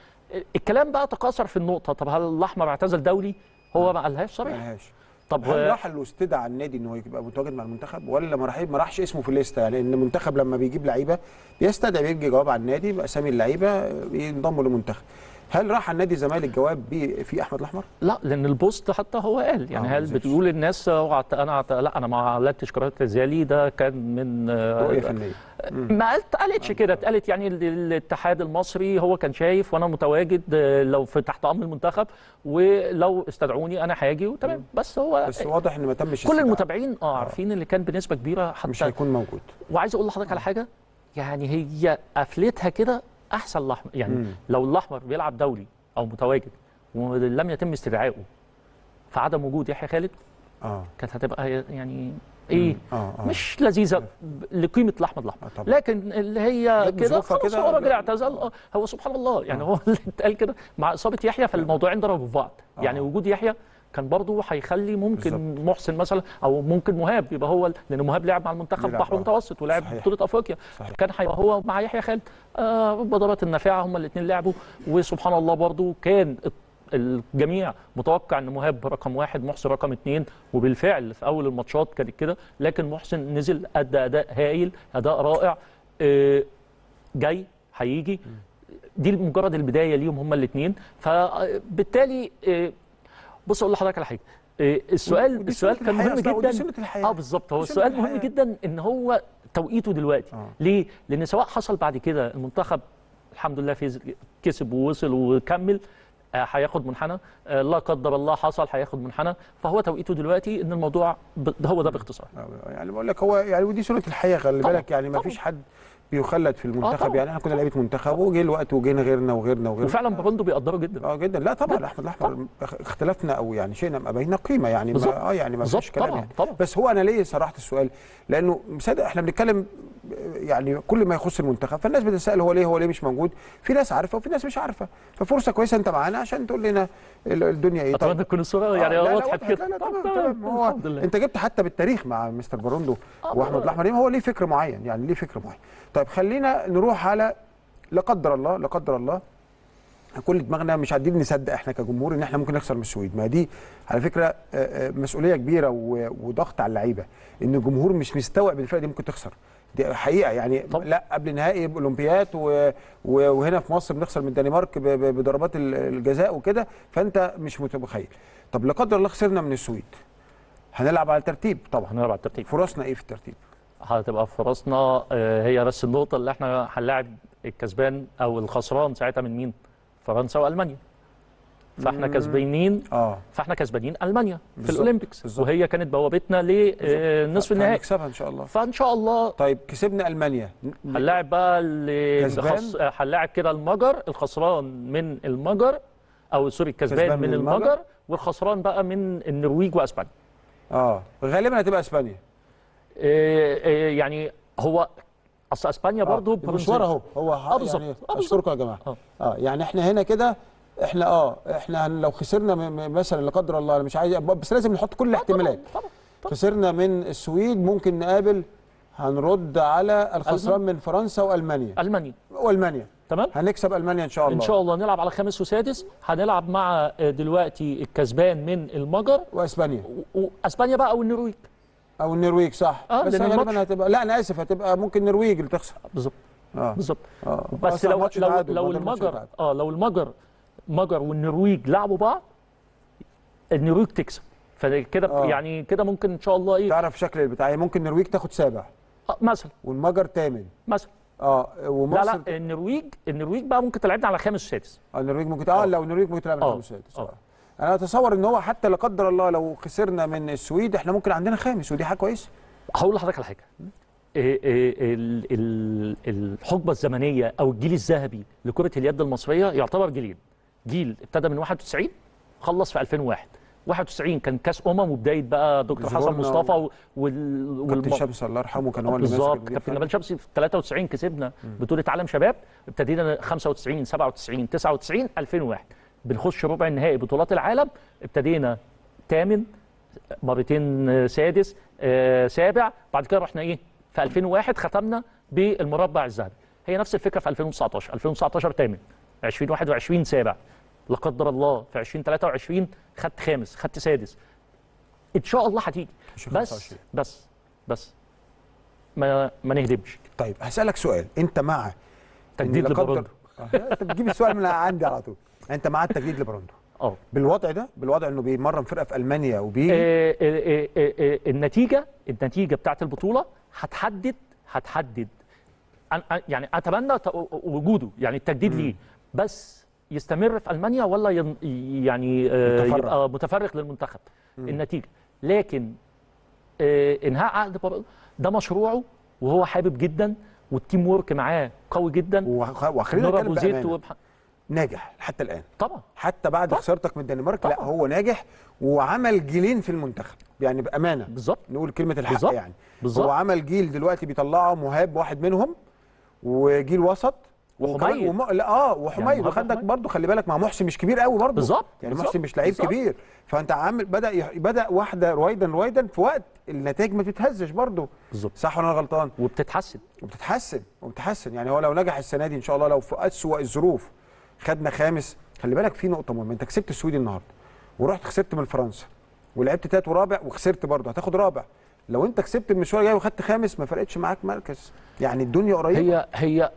الكلام بقى تقاصر في النقطه طب هل الاحمر اعتزل دولي هو ما قالهاش صريح ملهاش طب هل آه، راح الاستدعاء على النادي ان هو يبقى متواجد مع المنتخب ولا ما راح ما راحش اسمه في الليسته يعني ان المنتخب لما بيجيب لعيبه بيستدعي بيجي جواب على النادي باسامي اللعيبه بينضموا للمنتخب هل راح على النادي الزمالك جواب بي- في احمد الاحمر؟ لا لان البوست حتى هو قال يعني آه، هل ما نزلش. بتقول الناس اوعى ت- انا ت- لا انا ما اعلنتش قرارات اعتزالي ده كان من آه، رؤيه فنيه ما قالت قالتش كده اتقالت يعني ال- الاتحاد المصري هو كان شايف وانا متواجد آه، لو في تحت امر المنتخب ولو استدعوني انا هاجي وتمام بس هو بس واضح ان ما تمش كل استدعاء. المتابعين اه عارفين اللي كان بنسبه كبيره مش حتى هيكون موجود وعايز اقول لحضرتك على حاجه يعني هي قفلتها كده احسن الاحمر يعني مم. لو الاحمر بيلعب دولي او متواجد ولم يتم استدعائه في عدم وجود يحيى خالد اه كانت هتبقى يعني ايه اه اه مش لذيذه ب- لقيمه الاحمر الاحمر آه طبعا. لكن اللي هي جت كده بظروفها خلاص كده، هو راجل لا. اعتزل آه، هو سبحان الله يعني هو اللي اتقال كده مع اصابه يحيى فالموضوعين ضربوا في بعض آه. يعني وجود يحيى كان برضه هيخلي ممكن محسن مثلا او ممكن مهاب يبقى هو لان مهاب لعب مع المنتخب بيلعب، بحر آه. متوسط ولعب صحيح. بطوله افريقيا صحيح. كان هيبقى هو مع يحيى خالد آه بضربات النافعه هم الاثنين لعبوا وسبحان الله برضه كان الجميع متوقع ان مهاب رقم واحد محسن رقم اثنين وبالفعل في اول الماتشات كانت كده لكن محسن نزل ادى اداء هايل اداء رائع آه، جاي هيجي دي مجرد البدايه ليهم هما الاثنين فبالتالي آه، بص اقول لحضرتك على حاجه آه، السؤال ودي السؤال سنة كان الحياة مهم أصلاً، ودي جدا سنة الحياة. اه بالظبط هو دي سنة السؤال مهم الحياة. جدا ان هو توقيته دلوقتي آه. ليه لان سواء حصل بعد كده المنتخب الحمد لله فيز كسب ووصل وكمل آه، هياخد منحنى آه، لا قدر الله حصل هياخد منحنى فهو توقيته دلوقتي ان الموضوع ب- هو ده باختصار آه، يعني بقول لك هو يعني ودي سنه الحياه خلي طبعاً، بالك يعني ما طبعاً. فيش حد بيخلد في المنتخب طبعاً. يعني احنا كنا لعيبه منتخب وجه الوقت وجينا غيرنا وغيرنا وغيرنا وفعلا بروندو بيقدره جدا اه جدا لا طبعا احمد الاحمر اختلفنا او يعني شئنا ما بيننا قيمه يعني بالظبط. ما اه يعني ما بالظبط، فيش كلام طبعاً، يعني طبعاً. بس هو انا ليه صرحت السؤال لانه مصدق احنا بنتكلم يعني كل ما يخص المنتخب فالناس بتسال هو ليه هو ليه مش موجود في ناس عارفه وفي ناس مش عارفه ففرصه كويسه انت معانا عشان تقول لنا ال- الدنيا ايه اتمنى تكون الصوره يعني آه، لا، لا، وضحت وضحت، كده لا لا طب تمام تمام هو الحمد لله انت جبت حتى بالتاريخ مع مستر بروندو آه، واحمد آه. الاحمر هو ليه فكر معين يعني ليه فكر معين طيب خلينا نروح على لا قدر الله لا قدر الله كل دماغنا مش قاعدين نصدق احنا كجمهور ان احنا ممكن نخسر من السويد ما دي على فكره آه، آه، مسؤوليه كبيره و- وضغط على اللعيبه ان الجمهور مش مستوعب الفرقه دي ممكن تخسر دي حقيقه يعني طبعا. لا قبل نهائي اولمبياد و- و- وهنا في مصر بنخسر من الدنمارك ب- ب- بضربات ال- الجزاء وكده فانت مش متخيل طب لا قدر الله خسرنا من السويد هنلعب على الترتيب طبعا هنلعب على الترتيب فرصنا ايه في الترتيب هتبقى فرصنا آه، هي بس النقطة اللي احنا هنلاعب الكسبان أو الخسران ساعتها من مين؟ فرنسا وألمانيا. فاحنا مم. كسبانين اه فاحنا كسبانين ألمانيا في بالظبط، الأولمبيكس بالظبط. وهي كانت بوابتنا لنصف النهائي هنكسبها ان شاء الله فإن شاء الله طيب كسبنا المانيا ن- هنلاعب بقى اللي كسبان؟ خص... آه، هنلاعب كده المجر الخسران من المجر أو سوري الكسبان كسبان من من المجر. المجر والخسران بقى من النرويج وأسبانيا. اه غالبا هتبقى اسبانيا آه، آه، يعني هو أصل أسبانيا برضه آه المشوار اهو هو آه، بالظبط. يعني آه، بالظبط. اشكركم يا جماعه آه. اه يعني احنا هنا كده احنا اه احنا هن- لو خسرنا م- م- مثلا لا قدر الله انا مش عايز بس لازم نحط كل الاحتمالات طبعا طبعا خسرنا من السويد ممكن نقابل هنرد على الخسران من فرنسا والمانيا المانيا والمانيا تمام هنكسب المانيا ان شاء الله ان شاء الله نلعب على خامس وسادس هنلعب مع آه، دلوقتي الكسبان من المجر واسبانيا و- واسبانيا بقى او النرويج او النرويج صح آه، بس لأن غالبا الماتش- هتبقى لا انا اسف هتبقى ممكن النرويج اللي تخسر بالظبط اه بالظبط اه بس أصلاً لو ماتش لو تعادل، لو بدل ماتش المجر تعادل. اه لو المجر مجر والنرويج لعبوا بعض النرويج تكسب فكده آه. يعني كده ممكن ان شاء الله ايه تعرف شكل البتاع ممكن النرويج تاخد سابع آه مثلا والمجر ثامن مثلا اه لا ومصر لا النرويج النرويج بقى ممكن تلعبنا على خامس وسادس آه، النرويج ممكن اه لو النرويج ممكن تلعب آه. الخامس والسادس آه. آه. انا اتصور ان هو حتى لا قدر الله لو خسرنا من السويد احنا ممكن عندنا خامس ودي حاجه كويسه هقول لحضرتك على حاجه إيه إيه ال- ال- الحقبه الزمنيه او الجيل الذهبي لكره اليد المصريه يعتبر جيلين جيل ابتدى من 91 خلص في 2001 91 كان كاس امم وبدايه بقى دكتور حسن ظهورنا مصطفى و- وال كابتن والم- شمس الله يرحمه كان هو اللي ماسك بالظبط المدير كابتن الفني. جمال شمسي في 93 كسبنا بطوله عالم شباب ابتدينا 95 97 99 2001 بنخش ربع النهائي بطولات العالم ابتدينا ثامن مرتين آه، سادس آه، سابع بعد كده رحنا ايه في 2001 ختمنا بالمربع الذهبي هي نفس الفكره في 2019 2019 ثامن 2021 سابع لا قدر الله في 2023 خدت خامس خدت سادس ان شاء الله هتيجي بس 2025. بس بس ما ما نهدمش طيب هسالك سؤال انت مع إن تجديد لا قدر- لبراندو. آه، انت بتجيب السؤال من عندي على طول انت مع التجديد لبراندو اه بالوضع ده بالوضع انه بيمرن فرقه في المانيا وبيجي آه، آه، آه، آه، النتيجه النتيجه بتاعت البطوله هتحدد هتحدد أنا- أنا- يعني اتمنى ت- وجوده يعني التجديد ليه بس يستمر في المانيا ولا ين يعني آه، يتفرغ. يبقى متفرغ للمنتخب النتيجه لكن آه، انهاء عقد بر- ده مشروعه وهو حابب جدا والتيم وورك معاه قوي جدا وخ- وخلينا نور نتكلم ابو زيد بأمانة. وبح... ناجح حتى الان طبعا حتى بعد طبعا. خسارتك من الدنمارك لا طبعا. هو ناجح وعمل جيلين في المنتخب يعني بامانه بالظبط نقول كلمه الحق بالظبط. يعني بالظبط. هو عمل جيل دلوقتي بيطلعه مهاب واحد منهم وجيل وسط وكمان وحميد. وم... لا اه وحميد يعني وخدك حميد. برضه خلي بالك مع محسن مش كبير قوي برضه بالظبط. يعني بالظبط. محسن مش لعيب بالظبط. كبير فانت عامل بدا يح... بدا واحده رويدا رويدا في وقت النتائج ما بتتهزش برضه بالظبط صح ولا انا غلطان وبتتحسن وبتتحسن وبتتحسن يعني هو لو نجح السنه دي ان شاء الله لو في اسوأ الظروف خدنا خامس خلي بالك في نقطه مهمه انت كسبت السويدي النهارده ورحت خسرت من فرنسا ولعبت تالت ورابع وخسرت برضه هتاخد رابع لو انت كسبت المشوار الجاي وخدت خامس ما فرقتش معاك مركز يعني الدنيا قريبه هي هي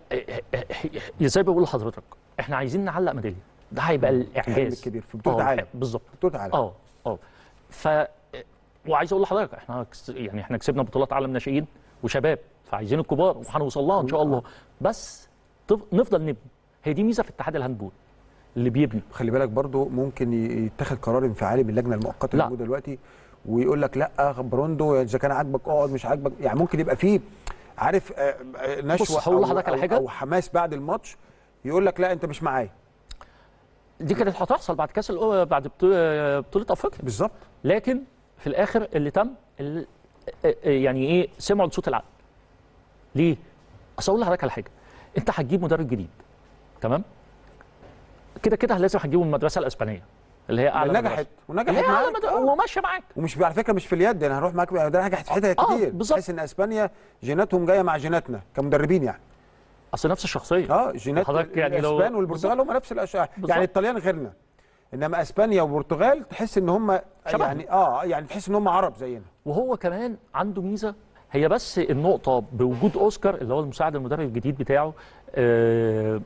هي زي ما بقول لحضرتك احنا عايزين نعلق ميداليه ده هيبقى الحلم الاعجاز الكبير في بطولة آه، عالم. بالظبط بطوله عالم اه اه ف وعايز اقول لحضرتك احنا كس- يعني احنا كسبنا بطولات عالم ناشئين وشباب فعايزين الكبار وهنوصل لها ان شاء الله بس تف- نفضل نبني هي دي ميزه في اتحاد الهاندبول اللي بيبني خلي بالك برضه ممكن ي- يتخذ قرار انفعالي من اللجنه المؤقته لا. الموجوده دلوقتي ويقول لك لا بروندو اذا كان عاجبك اقعد مش عاجبك يعني ممكن يبقى فيه عارف آه، آه، نشوه بص، هقول أو- لحضرتك على أو- حاجة. او حماس بعد الماتش يقول لك لا انت مش معايا دي كانت هتحصل بعد كاس الأمم بعد بطوله بطولة افريقيا بالظبط لكن في الاخر اللي تم اللي يعني ايه سمعوا لصوت العقل ليه اصل اقول لحضرتك على حاجه انت هتجيب مدرب جديد تمام كده كده لازم هتجيبه من المدرسه الاسبانيه اللي هي اعلى نجحت مدرسة. ونجحت اللي هي اعلى معاك مدرسة آه. وماشيه معاك ومش على فكره مش في اليد انا هروح معاك ده نجحت في حتت آه، كتير بالظبط. بحيث ان اسبانيا جيناتهم جايه مع جيناتنا كمدربين يعني اصل نفس الشخصيه اه جينات حضرتك يعني لو- الاسبان والبرتغال هم نفس الاشياء بالظبط. يعني الطليان غيرنا انما اسبانيا والبرتغال تحس ان هم شبهنا. يعني اه يعني تحس ان هم عرب زينا وهو كمان عنده ميزه هي بس النقطه بوجود اوسكار اللي هو المساعد المدرب الجديد بتاعه آه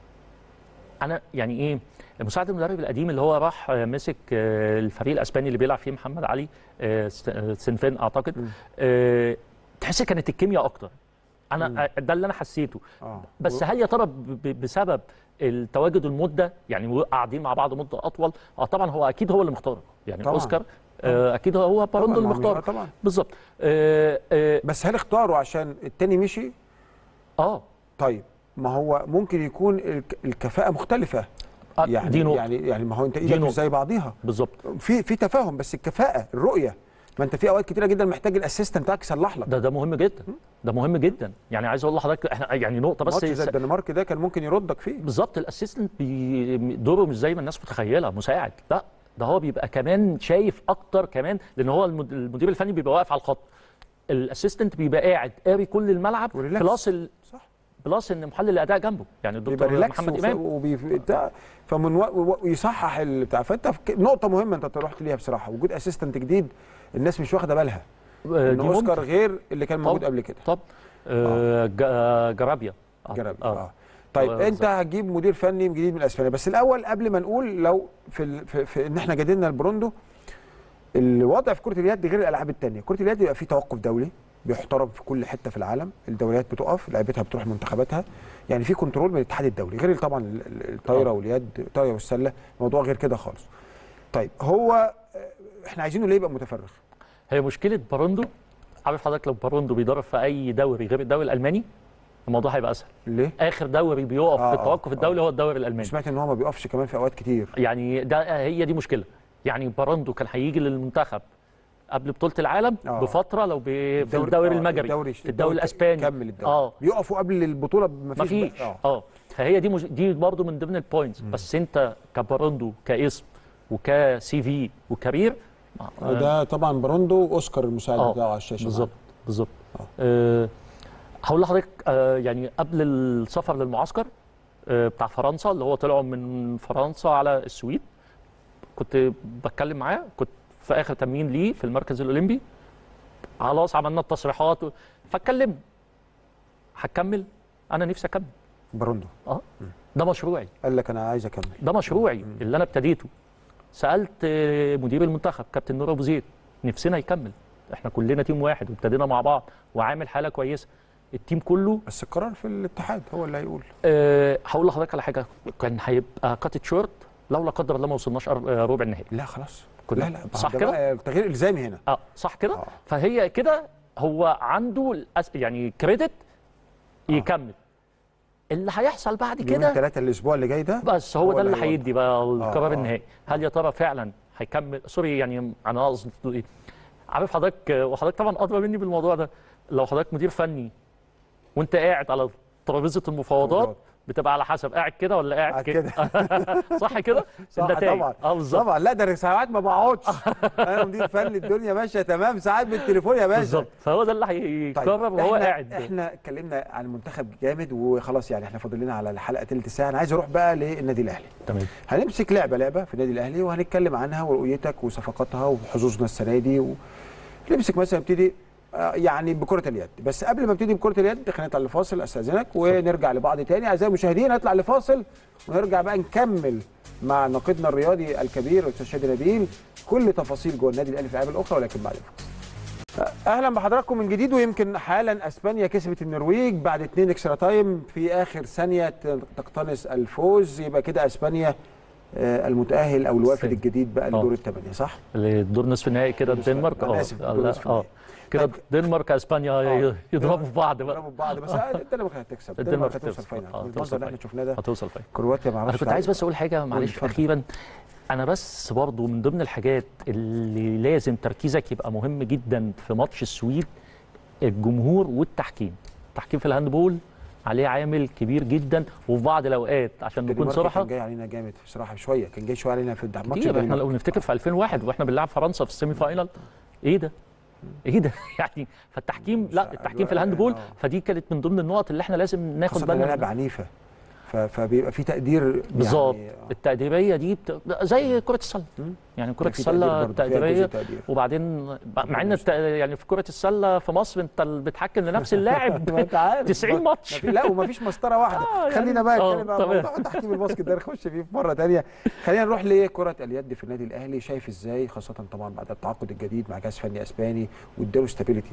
انا يعني ايه المساعد المدرب القديم اللي هو راح آه، مسك آه، الفريق الاسباني اللي بيلعب فيه محمد علي آه، س- آه، سنفين اعتقد آه تحس كانت الكيمياء اكتر انا آه، ده اللي انا حسيته اه بس هل يا ترى ب- ب- بسبب التواجد المده يعني قاعدين مع بعض مده اطول اه طبعا هو اكيد هو اللي مختاره يعني طبعاً. اوسكار آه اكيد هو باروندو اللي ما هو مش- مختاره آه طبعا بالظبط آه آه, بس هل اختاروا عشان التاني مشي اه طيب ما هو ممكن يكون الك- الكفاءه مختلفه آه، يعني دي نقطة. يعني يعني ما هو انت دي ايدك مش نقطة. زي بعضيها بالظبط في في تفاهم بس الكفاءه الرؤيه ما انت في اوقات كتيره جدا محتاج الاسيستنت بتاعك يصلح لك ده ده مهم جدا ده مهم جدا يعني عايز اقول لحضرتك احنا يعني نقطه بس ماتش زي س- الدنمارك ده كان ممكن يردك فيه بالظبط الاسيستنت بي دوره مش زي ما الناس متخيله مساعد لا ده هو بيبقى كمان شايف اكتر كمان لان هو المد- المدير الفني بيبقى واقف على الخط الاسيستنت بيبقى قاعد قاري كل الملعب وريلاكس. بلس ال... صح بلس ان محلل الاداء جنبه يعني بيبقى الدكتور ريلاكس محمد وف- امام وبي بتاع فمن و... و... ويصحح البتاع فانت في ك- نقطه مهمه انت رحت ليها بصراحه وجود اسيستنت جديد الناس مش واخده بالها آه، ان دي اوسكار ممكن. غير اللي كان موجود طب. قبل كده طب آه جا- جرابيا آه، جرب آه. اه طيب آه، انت هتجيب مدير فني جديد من اسبانيا بس الاول قبل ما نقول لو في ال... في, في ان احنا جددنا البروندو الوضع في كره اليد غير الالعاب الثانيه كره اليد بيبقى فيه توقف دولي بيحترم في كل حته في العالم الدوريات بتقف لعيبتها بتروح منتخباتها يعني في كنترول من الاتحاد الدولي غير طبعا ال- ال- الطايره آه. واليد الطايره والسله موضوع غير كده خالص طيب هو آه، احنا عايزينه ليه يبقى متفرغ هي مشكله باروندو عارف حضرتك لو باروندو بيدرب في اي دوري غير الدوري الالماني الموضوع هيبقى اسهل ليه اخر دوري بيقف آه، في التوقف آه، الدولي هو الدوري الالماني سمعت ان هو ما بيقفش كمان في اوقات كتير يعني ده هي دي مشكله يعني باراندو كان هيجي للمنتخب قبل بطوله العالم آه. بفتره لو بي في الدوري- الدوري آه، المجري الدوري- في الدوري الاسباني كمل الدوري اه بيقفوا قبل البطوله ما ما فيش فيش اه فهي دي مش دي برضه من ضمن البوينتس بس انت كباراندو كاسم وكسي في وكارير ده طبعا بروندو اوسكار المساعد آه، بتاعه على الشاشه بالظبط بالظبط آه هقول لحضرتك آه، يعني قبل السفر للمعسكر آه، بتاع فرنسا اللي هو طلعوا من فرنسا على السويد كنت بتكلم معاه كنت في اخر تمرين ليه في المركز الاولمبي خلاص عملنا التصريحات و- فاتكلمنا هتكمل انا نفسي اكمل باروندو اه ده مشروعي قال لك انا عايز اكمل ده مشروعي اللي انا ابتديته سالت آه، مدير المنتخب كابتن نور ابو زيد نفسنا يكمل احنا كلنا تيم واحد وابتدينا مع بعض وعامل حاله كويسه التيم كله بس القرار في الاتحاد هو اللي هيقول أه هقول لحضرتك على حاجه كان هيبقى كاتت شورت لو لا قدر الله ما وصلناش أر- آه، ربع النهائي لا خلاص كنا- لا لا صح ده كده؟ بقى تغيير الزامي هنا اه صح كده آه. فهي كده هو عنده الأس... يعني كريدت يكمل اللي هيحصل بعد يومين كده ثلاثه الاسبوع اللي جاي ده بس هو, ده اللي هيوضح. هيدي بقى القرار آه. النهائي هل يا ترى فعلا هيكمل سوري يعني انا قصدي ايه عارف حضرتك وحضرتك طبعا ادرى مني بالموضوع ده لو حضرتك مدير فني وانت قاعد على ترابيزه المفاوضات مفاوضات. بتبقى على حسب قاعد كده ولا قاعد قاعد كده صح كده صح النتائج. طبعا اه بالظبط طبعا لا ده أنا ساعات ما بقعدش انا مدير فني الدنيا ماشيه تمام ساعات بالتليفون يا باشا بالظبط فهو ده اللي هيقرر وهو احنا قاعد احنا اتكلمنا عن المنتخب جامد وخلاص يعني احنا فاضل لنا على الحلقه تلت ساعه انا عايز اروح بقى للنادي الاهلي تمام هنمسك لعبه لعبه في النادي الاهلي وهنتكلم عنها ورؤيتك وصفقاتها وحظوظنا السنه دي و... نمسك مثلا نبتدي آه، يعني بكره اليد بس قبل ما ابتدي بكره اليد خلينا نطلع لفاصل استاذنك ونرجع لبعض تاني اعزائي المشاهدين هنطلع لفاصل ونرجع بقى نكمل مع ناقدنا الرياضي الكبير الاستاذ شادي نبيل كل تفاصيل جوه النادي الاهلي في الالعاب الاخرى ولكن بعد الفاصل اهلا بحضراتكم من جديد ويمكن حالا اسبانيا كسبت النرويج بعد اتنين اكسترا تايم في اخر ثانيه تقتنص الفوز يبقى كده اسبانيا آه، المتاهل او الوافد الثاني. الجديد بقى آه. لدور الثمانيه صح؟ الدور نصف النهائي كده نصف- الدنمارك أنا اه آسف، لا، دور نصف اه النهائي. كده طيب. الدنمارك اسبانيا آه. يضربوا في بعض بقى ضربوا بعض بس آه، الدنمارك هتكسب الدنمارك الدنمارك هتوصل هتوصل. فاينل آه، المنظر هتوصل اللي احنا فاينل. شفناه ده هتوصل فين كرواتيا ما انا اعرفش كنت عايز بس اقول حاجه معلش اتفضل. اخيرا انا بس برضو من ضمن الحاجات اللي لازم تركيزك يبقى مهم جدا في ماتش السويد الجمهور والتحكيم التحكيم في الهاندبول عليه عامل كبير جدا وفي بعض الاوقات عشان نكون الدنمارك صراحه كان جاي علينا جامد بصراحه شويه كان جاي شويه علينا في الماتش كتير احنا الدنمارك. لو نفتكر في 2001 واحنا بنلعب فرنسا في السيمي فاينال ايه ده؟ ايه ده؟ يعني فالتحكيم مش لا عارف. التحكيم في الهاندبول آه. فدي كانت من ضمن النقط اللي احنا لازم ناخد خاصه بالنا لعبه منها عنيفه ف- فبيبقى في تقدير بالظبط يعني آه. التقديريه دي بت... زي كره السله مم. يعني كره في تقدير السله برضه، فيها جزء التقديريه تقدير. وبعدين مع ان الت... يعني في كره السله في مصر انت اللي بتحكم لنفس اللاعب ما انت عارف 90 ما- ماتش. ما في- لا وما فيش مسطره واحده آه، يعني- خلينا بقى آه، نتكلم بقى تمام. موضوع تحكيم الباسكت ده نخش فيه في مره ثانيه خلينا نروح لكره اليد في النادي الاهلي شايف ازاي خاصه طبعا بعد التعاقد الجديد مع جهاز فني اسباني واداله ستابيليتي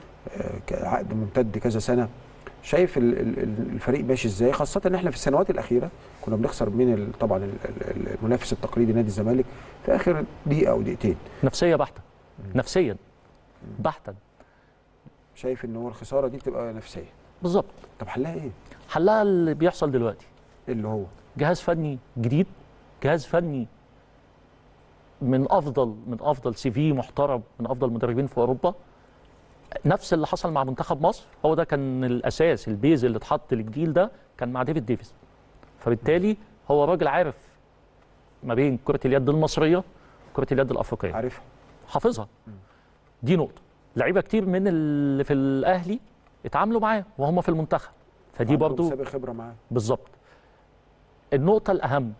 عقد ممتد كذا سنه شايف ال- ال- ال- الفريق ماشي ازاي خاصه ان احنا في السنوات الاخيره كنا بنخسر من ال- طبعا ال- ال- المنافس التقليدي نادي الزمالك في اخر دقيقه او دقيقتين نفسيه بحته نفسيا بحتا شايف ان هو الخساره دي بتبقى نفسيه بالظبط طب حلها ايه حلها اللي بيحصل دلوقتي اللي هو جهاز فني جديد جهاز فني من افضل من افضل سي في محترم من افضل مدربين في اوروبا نفس اللي حصل مع منتخب مصر هو ده كان الاساس البيز اللي اتحط للجيل ده كان مع ديفيد ديفيس فبالتالي هو راجل عارف ما بين كره اليد المصريه وكره اليد الافريقيه عارفها حافظها دي نقطه لعيبه كتير من اللي في الاهلي اتعاملوا معاه وهم في المنتخب فدي عندهم برضو سابق خبره معاه بالظبط النقطة الأهم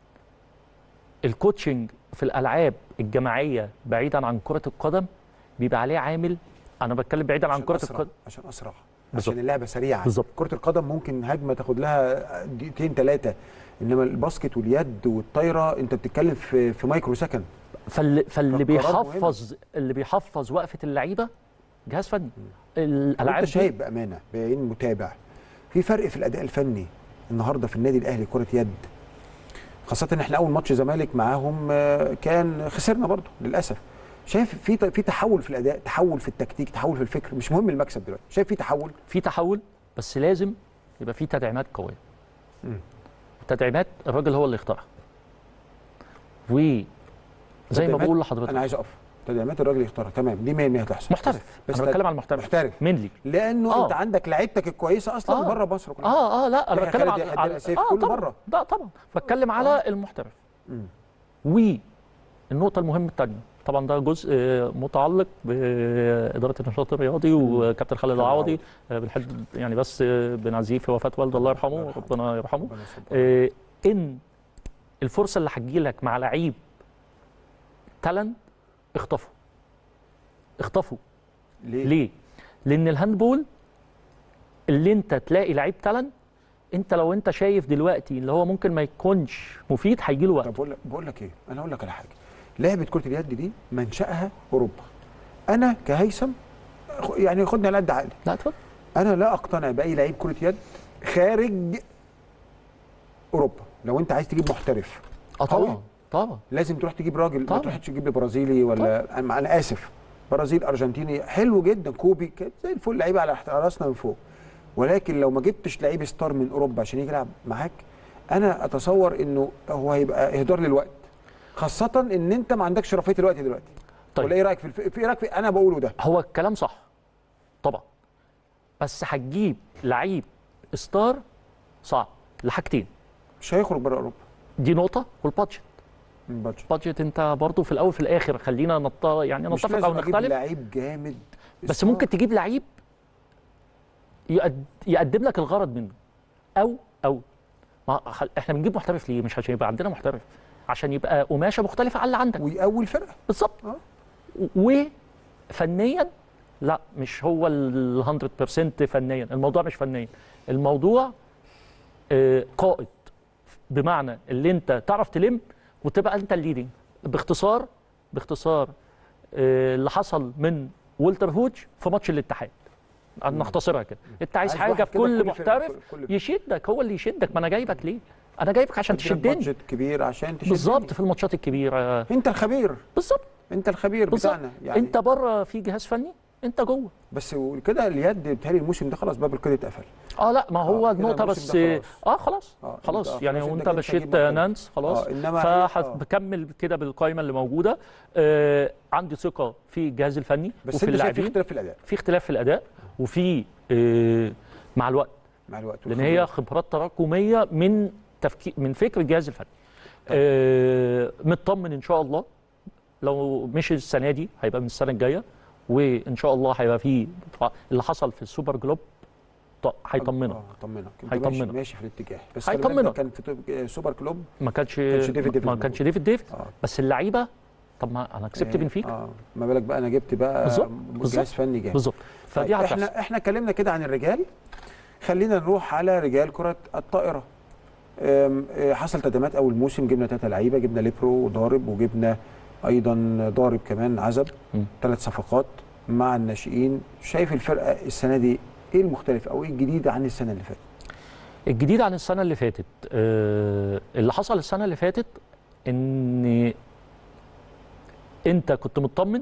الكوتشنج في الألعاب الجماعية بعيدا عن كرة القدم بيبقى عليه عامل أنا بتكلم بعيدا عن عشان كرة أسرع. القدم عشان اسرع بالظبط. عشان اللعبه سريعه بالظبط. كره القدم ممكن هجمه تاخد لها دقيقتين ثلاثه انما الباسكت واليد والطايره انت بتتكلم في في مايكرو سكند فاللي, فاللي فالقرار بيحفظ اللي بيحفظ وقفة اللعيبة جهاز فني الالعاب الألعاب انت دي شايف بامانه بعين متابع في فرق في الاداء الفني النهارده في النادي الاهلي كره يد خاصه ان احنا اول ماتش زمالك معاهم آه، كان خسرنا برضه للاسف شايف في في تحول في الاداء تحول في التكتيك تحول في الفكر مش مهم المكسب دلوقتي شايف في تحول في تحول بس لازم يبقى في تدعيمات قوية مم. التدعيمات الراجل هو اللي يختارها وزي ما تدعيمات؟ بقول لحضرتك انا عايز اقف تدعيمات الراجل يختارها تمام دي 100 هتحصل محترف بس انا تد- بتكلم على المحترف محترف مينلي لانه آه. انت عندك لعيبتك الكويسه اصلا آه. بره مصر كلها اه اه لا انا يحيى بتكلم خالد، على يحيى على السيف، اه كله طبعا بره. ده طبعا بتكلم على المحترف مم. والنقطه المهمه الثانيه طبعا ده جزء آه، متعلق باداره النشاط الرياضي وكابتن خالد العوضي آه، بنحب يعني بس آه، بنعزيه في وفاه والده الله يرحمه الله يرحمه. ربنا يرحمه ربنا يصبره. آه، ان الفرصه اللي هتجيلك مع لعيب تالنت اخطفه اخطفه ليه؟ ليه؟ لان الهاندبول اللي انت تلاقي لعيب تالنت انت لو انت شايف دلوقتي اللي هو ممكن ما يكونش مفيد هيجي له وقت طب بقول لك بقول لك ايه انا اقول لك على حاجه لعبه كره اليد دي منشاها اوروبا انا كهيثم خ- يعني خدني على قد عقلي لا اتفضل انا لا اقتنع باي لعيب كره يد خارج اوروبا لو انت عايز تجيب محترف اه قوي. طبعا طبعا لازم تروح تجيب راجل ما طبعا. تروحش تجيب لي برازيلي ولا انا أنا اسف برازيل ارجنتيني حلو جدا كوبي كده زي الفل لعيبه على على راسنا من فوق ولكن لو ما جبتش لعيب ستار من اوروبا عشان يجي يلعب معاك انا اتصور انه هو هيبقى اهدار للوقت خاصه ان انت ما عندكش رفاهيه الوقت دلوقتي طيب. ولا ايه رايك في الف... في ايه رايك في انا بقوله ده هو الكلام صح طبعا بس هتجيب لعيب ستار صعب لحاجتين مش هيخرج بره اوروبا دي نقطه والبادجت من بادجت بادجت انت برضو في الاول في الاخر خلينا نط يعني مش نتفق او لازم اجيب نختلف لعيب جامد بس ستار. ممكن تجيب لعيب يقد- يقدم لك الغرض منه او او ما خل- احنا بنجيب محترف ليه مش عشان يبقى عندنا محترف عشان يبقى قماشه مختلفه عن اللي عندك ويقوي فرقه بالظبط آه. وفنيا لا مش هو ال 100% فنيا الموضوع مش فنيا الموضوع آه، قائد بمعنى اللي انت تعرف تلم وتبقى انت الليدنج باختصار باختصار آه، اللي حصل من والتر هوج في ماتش الاتحاد نختصرها كده انت عايز عايز حاجه واحد في كده كل في كل فرقة، محترف كل- كل- يشدك هو اللي يشدك ما انا جايبك ليه انا جايبك عشان تديلك تشدني بادجت كبير عشان تشدني بالظبط في الماتشات الكبيره انت الخبير بالظبط انت الخبير بالظبط بتاعنا يعني انت بره في جهاز فني انت جوه بس كده اليد بتهيألي الموسم ده خلاص باب القيد اتقفل اه لا ما هو آه، كده النقطه الموسم بس ده اه خلاص آه، خلاص انت- يعني خلاص انت وانت كده مشيت هتجيب محترف. نانس خلاص آه، انما هي- آه. فهتكمل كده بالقائمه اللي موجوده آه عندي ثقه في الجهاز الفني بس وفي انت شايف في اللاعبين اختلاف في الاداء في اختلاف في الاداء وفي آه مع الوقت مع الوقت لان والخبرات. هي خبرات تراكميه من تفكير من فكر الجهاز الفني آه مطمن ان شاء الله لو مش السنه دي هيبقى من السنه الجايه وان شاء الله هيبقى في اللي حصل في السوبر جلوب ط- هيطمنك اه طمنك انت هيطمنك. ماشي, ماشي في الاتجاه بس خلي بالك هيطمنك. ده كان في توب- سوبر كلوب ما كانش كانش ديفيد ديفيد ما موجود. كانش ديفيد ديفيد اه بس اللعيبه طب ما انا كسبت إيه، بنفيكا اه ما بالك بقى انا جبت بقى بالظبط، جهاز بالظبط. فني جامد بالظبط فدي طيب هتحصل احنا احنا اتكلمنا كده عن الرجال خلينا نروح على رجال كرة الطائرة أم، اه، حصل تدعيمات اول موسم جبنا ثلاثة لعيبة جبنا ليبرو وضارب وجبنا ايضا ضارب كمان عزب مم. ثلاث صفقات مع الناشئين شايف الفرقة السنة دي ايه المختلف او ايه الجديد عن السنة اللي فاتت الجديد عن السنه اللي فاتت آه اللي حصل السنه اللي فاتت ان انت كنت مطمن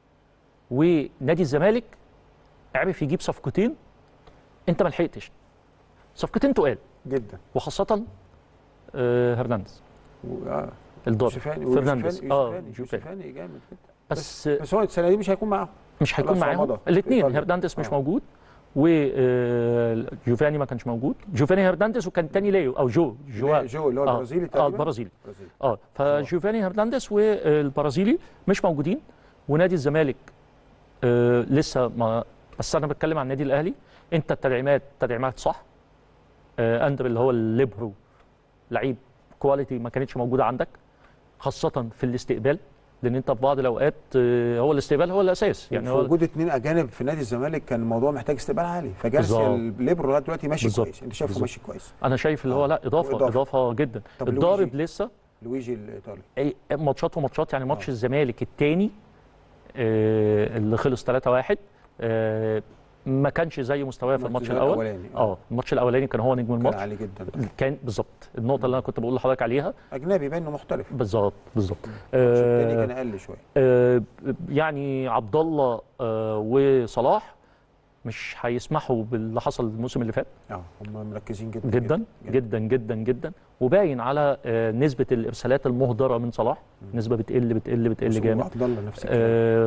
ونادي الزمالك عرف يجيب صفقتين انت ما لحقتش صفقتين تقال جدا وخاصه آه هرنانديز و- اه الضارب يوسفاني فرنانديز ويوسفاني- اه يوسفاني جوفاني يوسفاني جامد جدا بس بس هو السنة دي مش هيكون معاهم مش هيكون خلاص هو معاهم مضى. الاثنين إيطاليا. هرنانديز مش آه. موجود وجوفاني ما كانش موجود جوفاني هرنانديز وكان تاني ليو او جو جو جو اللي هو آه، البرازيلي اه تقريبا البرازيلي البرازيلي. اه فجوفاني هرنانديز والبرازيلي مش موجودين ونادي الزمالك آه لسه ما بس انا بتكلم عن النادي الاهلي انت التدعيمات تدعيمات صح آه اندر اللي هو الليبرو لعيب كواليتي ما كانتش موجوده عندك خاصه في الاستقبال لان انت في بعض الاوقات آه هو الاستقبال هو الاساس يعني يعني في هو وجود اثنين اجانب في نادي الزمالك كان الموضوع محتاج استقبال عالي فجارسيا بالظبط. الليبرو لغايه دلوقتي ماشي بالظبط. كويس انت شايفه بالظبط. ماشي كويس انا شايف اللي هو آه. لا اضافه وإضافة. اضافه, جدا طب الضارب لويجي؟ لسه لويجي الايطالي أي ماتشات وماتشات يعني ماتش آه. الزمالك الثاني آه اللي خلص 3-1 آه ما كانش زي مستواه في الماتش الاول الاولاني اه الماتش الاولاني كان هو نجم كان الماتش عالي جدا كان بالظبط النقطه اللي انا كنت بقول لحضرتك عليها اجنبي باين انه محترف بالظبط بالظبط الماتش الثاني آه كان اقل شويه آه يعني عبد الله آه وصلاح مش هيسمحوا باللي حصل الموسم اللي فات اه هم مركزين جدا جدا جدا جدا جدا وباين على آه نسبه الارسالات المهدره من صلاح نسبه بتقل بتقل بتقل بس هو جامد عبد الله نفس الكلام آه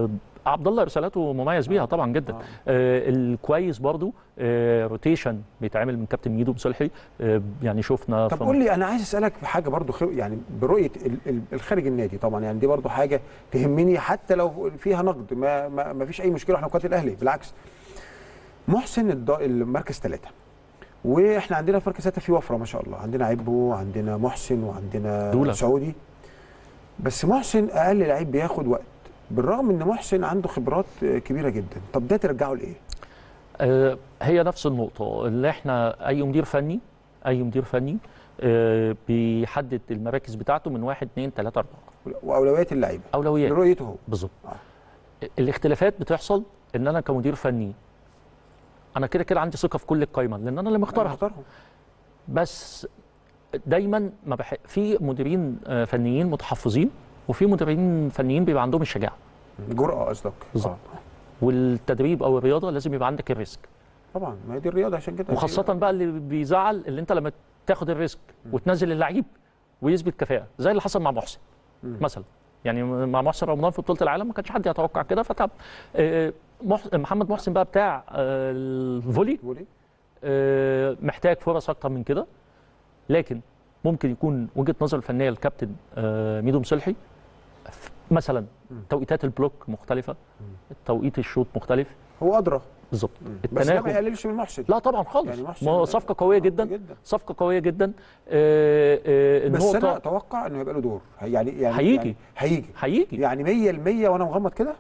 عبد الله ارسالاته مميز بيها طبعا جدا آه. آه الكويس برضو آه روتيشن بيتعمل من كابتن ميدو مصلحي آه يعني شفنا طب في- قول لي انا عايز اسالك في حاجه برضو خ- يعني برؤيه ال- ال- الخارج النادي طبعا يعني دي برضو حاجه تهمني حتى لو فيها نقد ما ما, ما فيش اي مشكله احنا قناه الاهلي بالعكس محسن الد- المركز ثلاثه واحنا عندنا في مركز ثلاثه في وفره ما شاء الله عندنا عبو وعندنا محسن وعندنا دولة. سعودي بس محسن اقل لعيب بياخد وقت بالرغم ان محسن عنده خبرات آه، كبيره جدا طب ده ترجعه لايه؟ آه، هي نفس النقطة اللي احنا أي مدير فني أي مدير فني آه، بيحدد المراكز بتاعته من واحد اتنين تلاتة أربعة واولويات اللعيبه أولويات لرؤيته هو بالظبط آه. الاختلافات بتحصل إن أنا كمدير فني أنا كده كده عندي ثقة في كل القايمة لأن أنا اللي مختارها اختارهم بس دايما ما بح... في مديرين آه، فنيين متحفظين وفي مديرين فنيين بيبقى عندهم الشجاعة جرأة قصدك بالظبط. آه. والتدريب أو الرياضة لازم يبقى عندك الريسك طبعا ما هي دي الرياضه عشان كده وخاصة بقى اللي بيزعل اللي انت لما تاخد الريسك وتنزل اللعيب ويثبت كفاءة زي اللي حصل مع محسن مم. مثلا يعني مع محسن رمضان في بطولة العالم ما كانش حد يتوقع كده فتعب آه، مح- محمد محسن بقى بتاع آه، الفولي تقول ايه؟ آه، محتاج فرص اكتر من كده لكن ممكن يكون وجهة نظر الفنية الكابتن آه، ميدو مصلحي ف- مثلا مم. توقيتات البلوك مختلفة توقيت الشوط مختلف هو ادرى بالظبط بس ده ما التناغم يقللش من محسن لا طبعا خالص يعني محسن ما هو صفقه قويه جدا جدا صفقه قويه جدا آه، آه، بس انا النقطه اتوقع انه هيبقى له دور يعني يعني هيجي. يعني هيجي هيجي يعني 100% وانا مغمض كده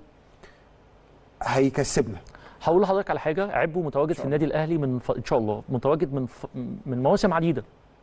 هيكسبنا هقول لحضرتك على حاجه عبو متواجد في شاء النادي الاهلي من ف... ان شاء الله متواجد من ف... من مواسم عديده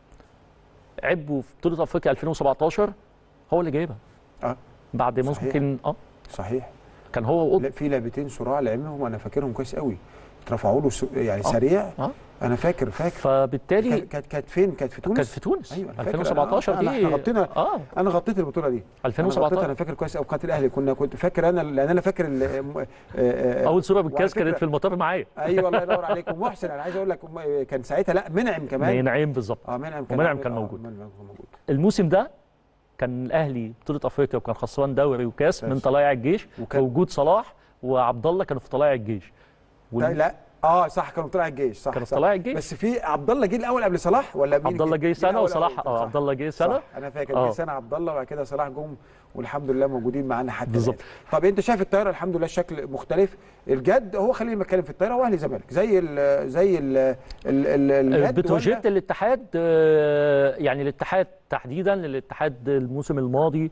عبو في بطوله افريقيا 2017 هو اللي جايبها اه بعد صحيح. ممكن اه صحيح كان هو وقط لا في لعبتين صراع لعبهم انا فاكرهم كويس قوي اترفعوا له سو- يعني آه. سريع اه انا فاكر فاكر فبالتالي كانت كانت كانت فين كانت في تونس كانت في تونس أيوة، أنا فاكر. 2017 أنا- دي إحنا غطينا- اه انا غطيت البطوله دي انا غطيتها، 2017 انا فاكر كويس قوي قناه الاهلي كنا كنت فاكر انا لان انا فاكر ال- آه، آه، اول صوره وعلى بالكاس كانت فكرة- في المطار معايا ايوه الله ينور عليك ومحسن انا عايز اقول لك أم- كان ساعتها لا منعم كمان نعيم بالظبط اه منعم كان ومنعم عامل- كان آه، موجود. منعم كان موجود الموسم ده كان الاهلي بطوله افريقيا وكان خسران دوري وكاس من كاس. طلائع الجيش وكان- ووجود صلاح وعبد الله كانوا في طلائع الجيش وال- لا اه صح كانوا طلع الجيش صح كانوا في صح. طلائع الجيش بس في عبد الله جه الاول قبل صلاح ولا مين عبد الله جه سنه الأول وصلاح أول؟ اه صح. عبد الله جه سنه صح انا فاكر آه. جه سنه عبد الله وبعد كده صلاح جم والحمد لله موجودين معانا حتى بالظبط. الآن. طب انت شايف الطياره الحمد لله الشكل مختلف الجد هو خلينا نتكلم في الطياره واهلي زمالك زي ال زي ال ال ال اليد بتروجيت ولا- الاتحاد آه، يعني الاتحاد تحديدا الاتحاد الموسم الماضي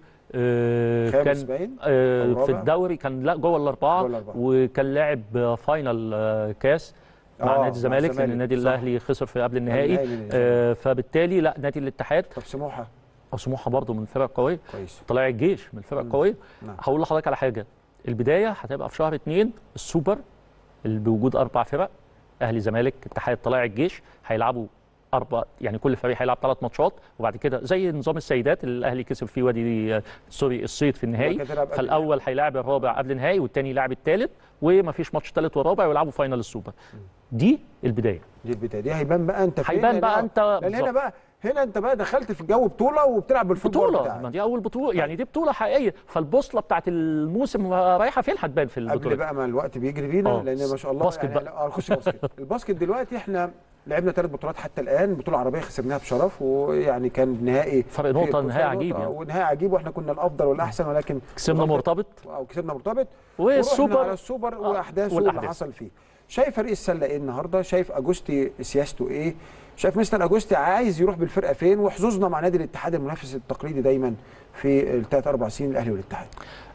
آه، خامس كان باين آه، أو في رابع؟ الدوري كان لا جوه الاربعه جوه الأربعة. وكان لاعب فاينل آه، كاس آه، مع مع نادي الزمالك لان الزمالك، النادي صح. الاهلي خسر في قبل النهائي النهائي للزمالك. آه، فبالتالي لا نادي الاتحاد طب سموحه او سموحه برضه من الفرق القويه كويس طلائع الجيش من الفرق القويه نعم. هقول لحضرتك على حاجه البدايه هتبقى في شهر اثنين السوبر اللي بوجود اربع فرق اهلي زمالك اتحاد طلائع الجيش هيلعبوا اربع يعني كل فريق هيلعب ثلاث ماتشات وبعد كده زي نظام السيدات اللي الاهلي كسب فيه وادي سوري الصيد في النهائي وبعد كده تلعب قبل فالاول هيلاعب الرابع قبل النهائي والثاني يلاعب الثالث ومفيش ماتش ثالث ورابع ويلعبوا فاينل السوبر دي البدايه دي البدايه دي هيبان بقى انت فين هيبان لأن بقى هو- انت لان هنا بالظبط. بقى هنا انت بقى دخلت في الجو بطوله وبتلعب بالفوتبول بطوله بتاعك. ما دي اول بطوله يعني دي بطوله حقيقيه فالبوصله بتاعت الموسم رايحه فين هتبان في قبل البطوله بقى ما الوقت بيجري بينا آه. لان ما شاء الله باسكت يعني بقى. لا، آه، نخش باسكت الباسكت دلوقتي احنا لعبنا ثلاث بطولات حتى الان بطوله عربيه خسرناها بشرف ويعني كان نهائي فرق في- نقطة، في نهائي فرق عجيب نقطة، يعني. ونهائي عجيب واحنا كنا الافضل والاحسن ولكن كسبنا غلطة- مرتبط او كسبنا مرتبط ورحنا والسوبر على السوبر واحداثه اللي والأحداث. حصل فيه شايف فريق السله ايه النهارده شايف اجوستي سياسته ايه شايف مستر اجوستي عايز يروح بالفرقه فين وحظوظنا مع نادي الاتحاد المنافس التقليدي دايما في الثلاث اربع سنين الاهلي والاتحاد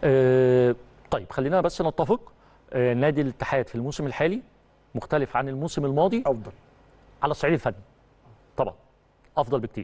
آه طيب خلينا بس نتفق آه نادي الاتحاد في الموسم الحالي مختلف عن الموسم الماضي افضل على الصعيد الفني طبعا افضل بكتير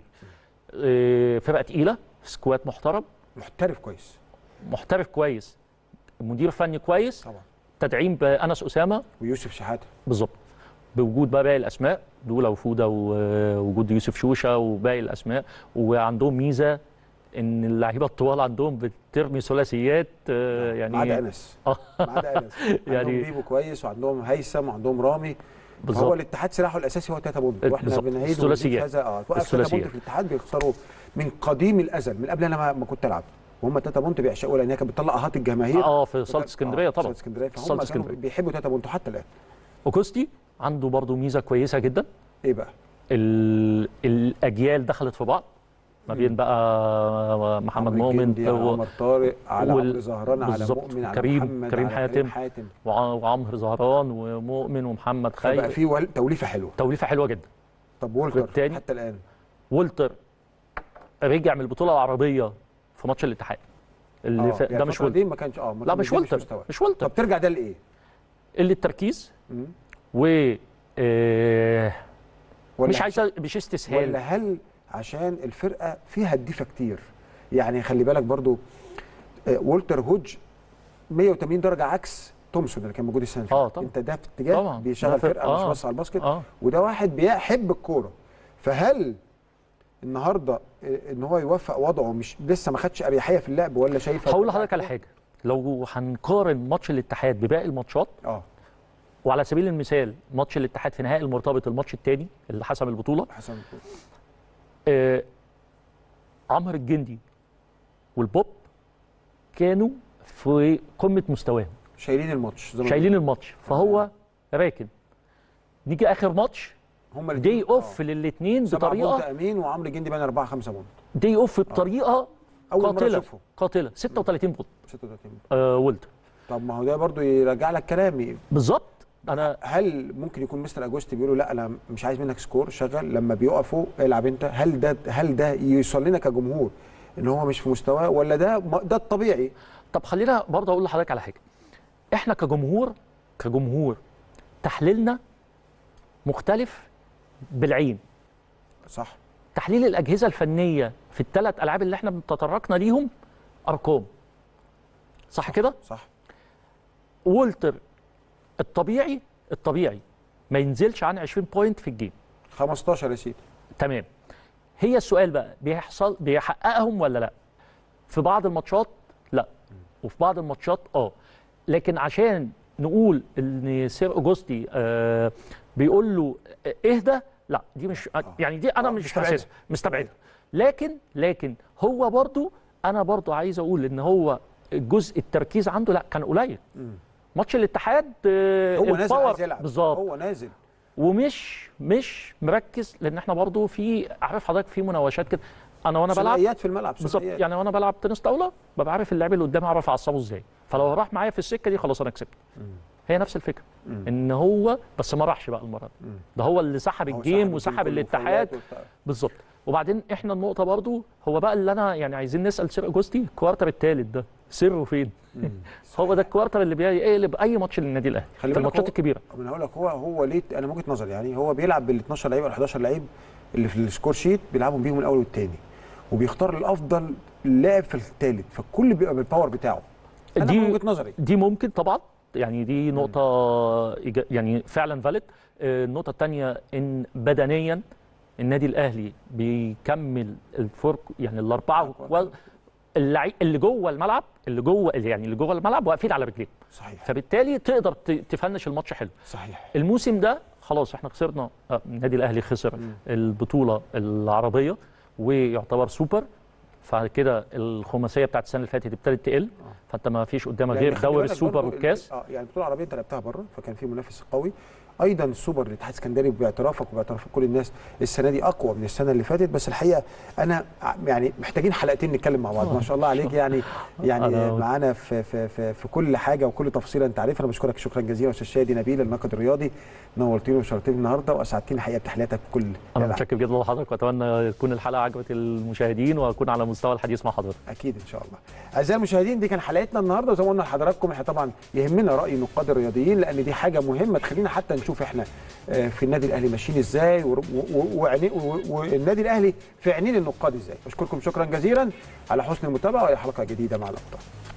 آه فرقه تقيله سكواد محترم محترف كويس محترف كويس مدير فني كويس طبعا تدعيم بانس اسامه ويوسف شحاته بالظبط بوجود بقى باقي الاسماء دوله وفوده ووجود يوسف شوشه وباقي الاسماء وعندهم ميزه ان اللعيبه الطوال عندهم بترمي ثلاثيات آه، يعني ما عدا انس آه. ما عدا انس يعني- عندهم بيبو كويس وعندهم هيثم وعندهم رامي فهو بالظبط الاتحاد سلاحه الاساسي هو تاتا بوند واحنا بالظبط. بنعيد الثلاثيات. ونزيد كذا اه وقف تاتا بوند الثلاثيات. في الاتحاد بيخسروا من قديم الازل من قبل انا ما- ما كنت العب وهم تاتا بونت بيعشقوا لان هي كانت بتطلع اهات الجماهير اه في صاله اسكندريه آه، طبعا صاله اسكندريه في فهم صاله كانوا اسكندريه بيحبوا تاتا بونت حتى الان اوجوستي عنده برضو ميزه كويسه جدا ايه بقى؟ ال... الاجيال دخلت في بعض ما بين بقى محمد عمرو مؤمن الجندي على و- عمر طارق على وال- عمرو زهران على بالظبط. مؤمن على كريم- محمد كريم على حاتم. كريم حاتم وع- وعمرو زهران ومؤمن ومحمد فبقى خير في ول- توليفه حلوه توليفه حلوه جدا طب وولتر والتاني؟ حتى الان وولتر رجع من البطوله العربيه في ماتش الاتحاد اللي آه، ف... يعني ده مش الفترة وولتر دي ما كانش اه ما لا كان- مش ده وولتر مستواه. مش وولتر طب ترجع ده لايه؟ اللي التركيز مم. و آه، ولا مش عشان- عايزه مش استسهال ولا هل عشان الفرقه فيها الدفه كتير يعني خلي بالك برضو آه، وولتر هوج 180 درجه عكس تومسون اللي كان موجود السنه اللي آه، فاتت. طبعا. انت ده في اتجاه طبعا. بيشغل ده فرق- فرقه مش آه. بس على الباسكت اه وده واحد بيحب الكوره فهل النهارده آه، ان هو يوفق وضعه مش لسه ما خدش اريحيه في اللعب ولا شايفها هقول لحضرتك على حاجه لو هنقارن ماتش الاتحاد بباقي الماتشات اه وعلى سبيل المثال ماتش الاتحاد في نهائي المرتبط الماتش الثاني اللي حسم البطوله حسن آه عمرو الجندي والبوب كانوا في قمه مستواهم شايلين الماتش زي ما شايلين بيقولوا. الماتش فهو راكن نيجي اخر ماتش هم الاتنين- دي اوف للاثنين سبعة بونت بطريقه امين وعمرو جندي بين 4 5 بونت دي اوف بطريقه اول مره قاتله اشوفهم قاتله 36 بونت 36 بونت. آه ولد طب ما هو ده برضو يرجع لك كلامي بالظبط انا هل ممكن يكون مستر اجوستي بيقولوا لا انا مش عايز منك سكور شغل لما بيقفوا العب انت هل ده هل ده يوصل لنا كجمهور ان هو مش في مستواه ولا ده ده الطبيعي طب خلينا برضه اقول لحضرتك على حاجه احنا كجمهور كجمهور تحليلنا مختلف بالعين صح تحليل الاجهزه الفنيه في الثلاث العاب اللي احنا تطرقنا ليهم ارقام صح كده صح وولتر الطبيعي الطبيعي ما ينزلش عن 20 بوينت في الجيم 15 يا سيدي تمام هي السؤال بقى بيحصل بيحققهم ولا لا في بعض الماتشات لا وفي بعض الماتشات اه لكن عشان نقول ان سير اوجوستي آه بيقول له اهدى لا دي مش يعني دي انا آه، مش مستبعدها. حاسسها مستبعدها لكن لكن هو برضو انا برضو عايز اقول ان هو جزء التركيز عنده لا كان قليل مم. ماتش الاتحاد آه، هو نازل الباور عايز يلعب بالظبط هو نازل ومش مش مركز لان احنا برضو في عارف حضرتك في مناوشات كده انا وانا بلعب ثنائيات في الملعب بالظبط ثنائيات. يعني وانا بلعب تنس طاوله ببقى عارف اللاعب اللي قدامي اعرف اعصبه ازاي فلو راح معايا في السكه دي خلاص انا كسبت هي نفس الفكره مم. ان هو بس ما راحش بقى المره دي مم. ده هو اللي سحب هو الجيم سحب وسحب كله الاتحاد وفاولات وبتاع. بالظبط وبعدين احنا النقطه برضو هو بقى اللي انا يعني عايزين نسال سير اجوستي الكوارتر الثالث ده سره فين مم. هو ده الكوارتر اللي بيقلب اي ماتش للنادي الاهلي خلي في بالك الماتشات هو- الكبيره طب انا هقول لك هو هو ليه انا من وجهه نظري يعني هو بيلعب بال 12 لعيب ولا 11 لعيب اللي في السكور شيت بيلعبهم بيهم الاول والثاني وبيختار الافضل لاعب في الثالث فالكل بيبقى بالباور بتاعه انا دي- من وجهه نظري دي ممكن طبعا يعني دي نقطة إيجا- يعني فعلا فالid النقطة الثانية إن بدنيا النادي الأهلي بيكمل الفرق يعني الأربعة و- اللعي- اللي جوه الملعب اللي جوه اللي يعني اللي جوه الملعب واقفين على رجليهم صحيح فبالتالي تقدر ت- تفنش الماتش حلو صحيح الموسم ده خلاص احنا خسرنا آه، النادي الأهلي خسر مم. البطولة العربية ويعتبر سوبر فكده الخماسية بتاعت السنة اللي فاتت ابتدت تقل فانت ما فيش قدامك لأن غير خلي دوري بالك السوبر برضو ال- والكاس اه يعني البطوله العربيه انت لعبتها بره فكان في منافس قوي ايضا السوبر الاتحاد السكندري باعترافك وباعتراف كل الناس السنه دي اقوى من السنه اللي فاتت بس الحقيقه انا ع- يعني محتاجين حلقتين نتكلم مع بعض ما شاء الله عليك يعني يعني أنا- معانا في, في, في, في كل حاجه وكل تفصيله انت عارفها انا بشكرك شكرا جزيلا استاذ شادي نبيل الناقد الرياضي نورتني وشرفتني النهارده واسعدتني الحقيقه بتحلياتك بكل انا الألعاب. متشكر جدا لحضرتك واتمنى تكون الحلقه عجبت المشاهدين واكون على مستوى الحديث مع حضرتك اكيد ان شاء الله اعزائي المشاهدين دي كان حلقتنا النهارده وزي ما قلنا لحضراتكم احنا طبعا يهمنا راي نقاد الرياضيين لان دي حاجه مهمه تخلينا حتى نشوف احنا آه، في النادي الاهلي ماشيين ازاي ور- و- و- وعيني- و- والنادي الاهلي في عينين النقاد ازاي بشكركم شكرا جزيلا على حسن المتابعه والى حلقه جديده مع الابطال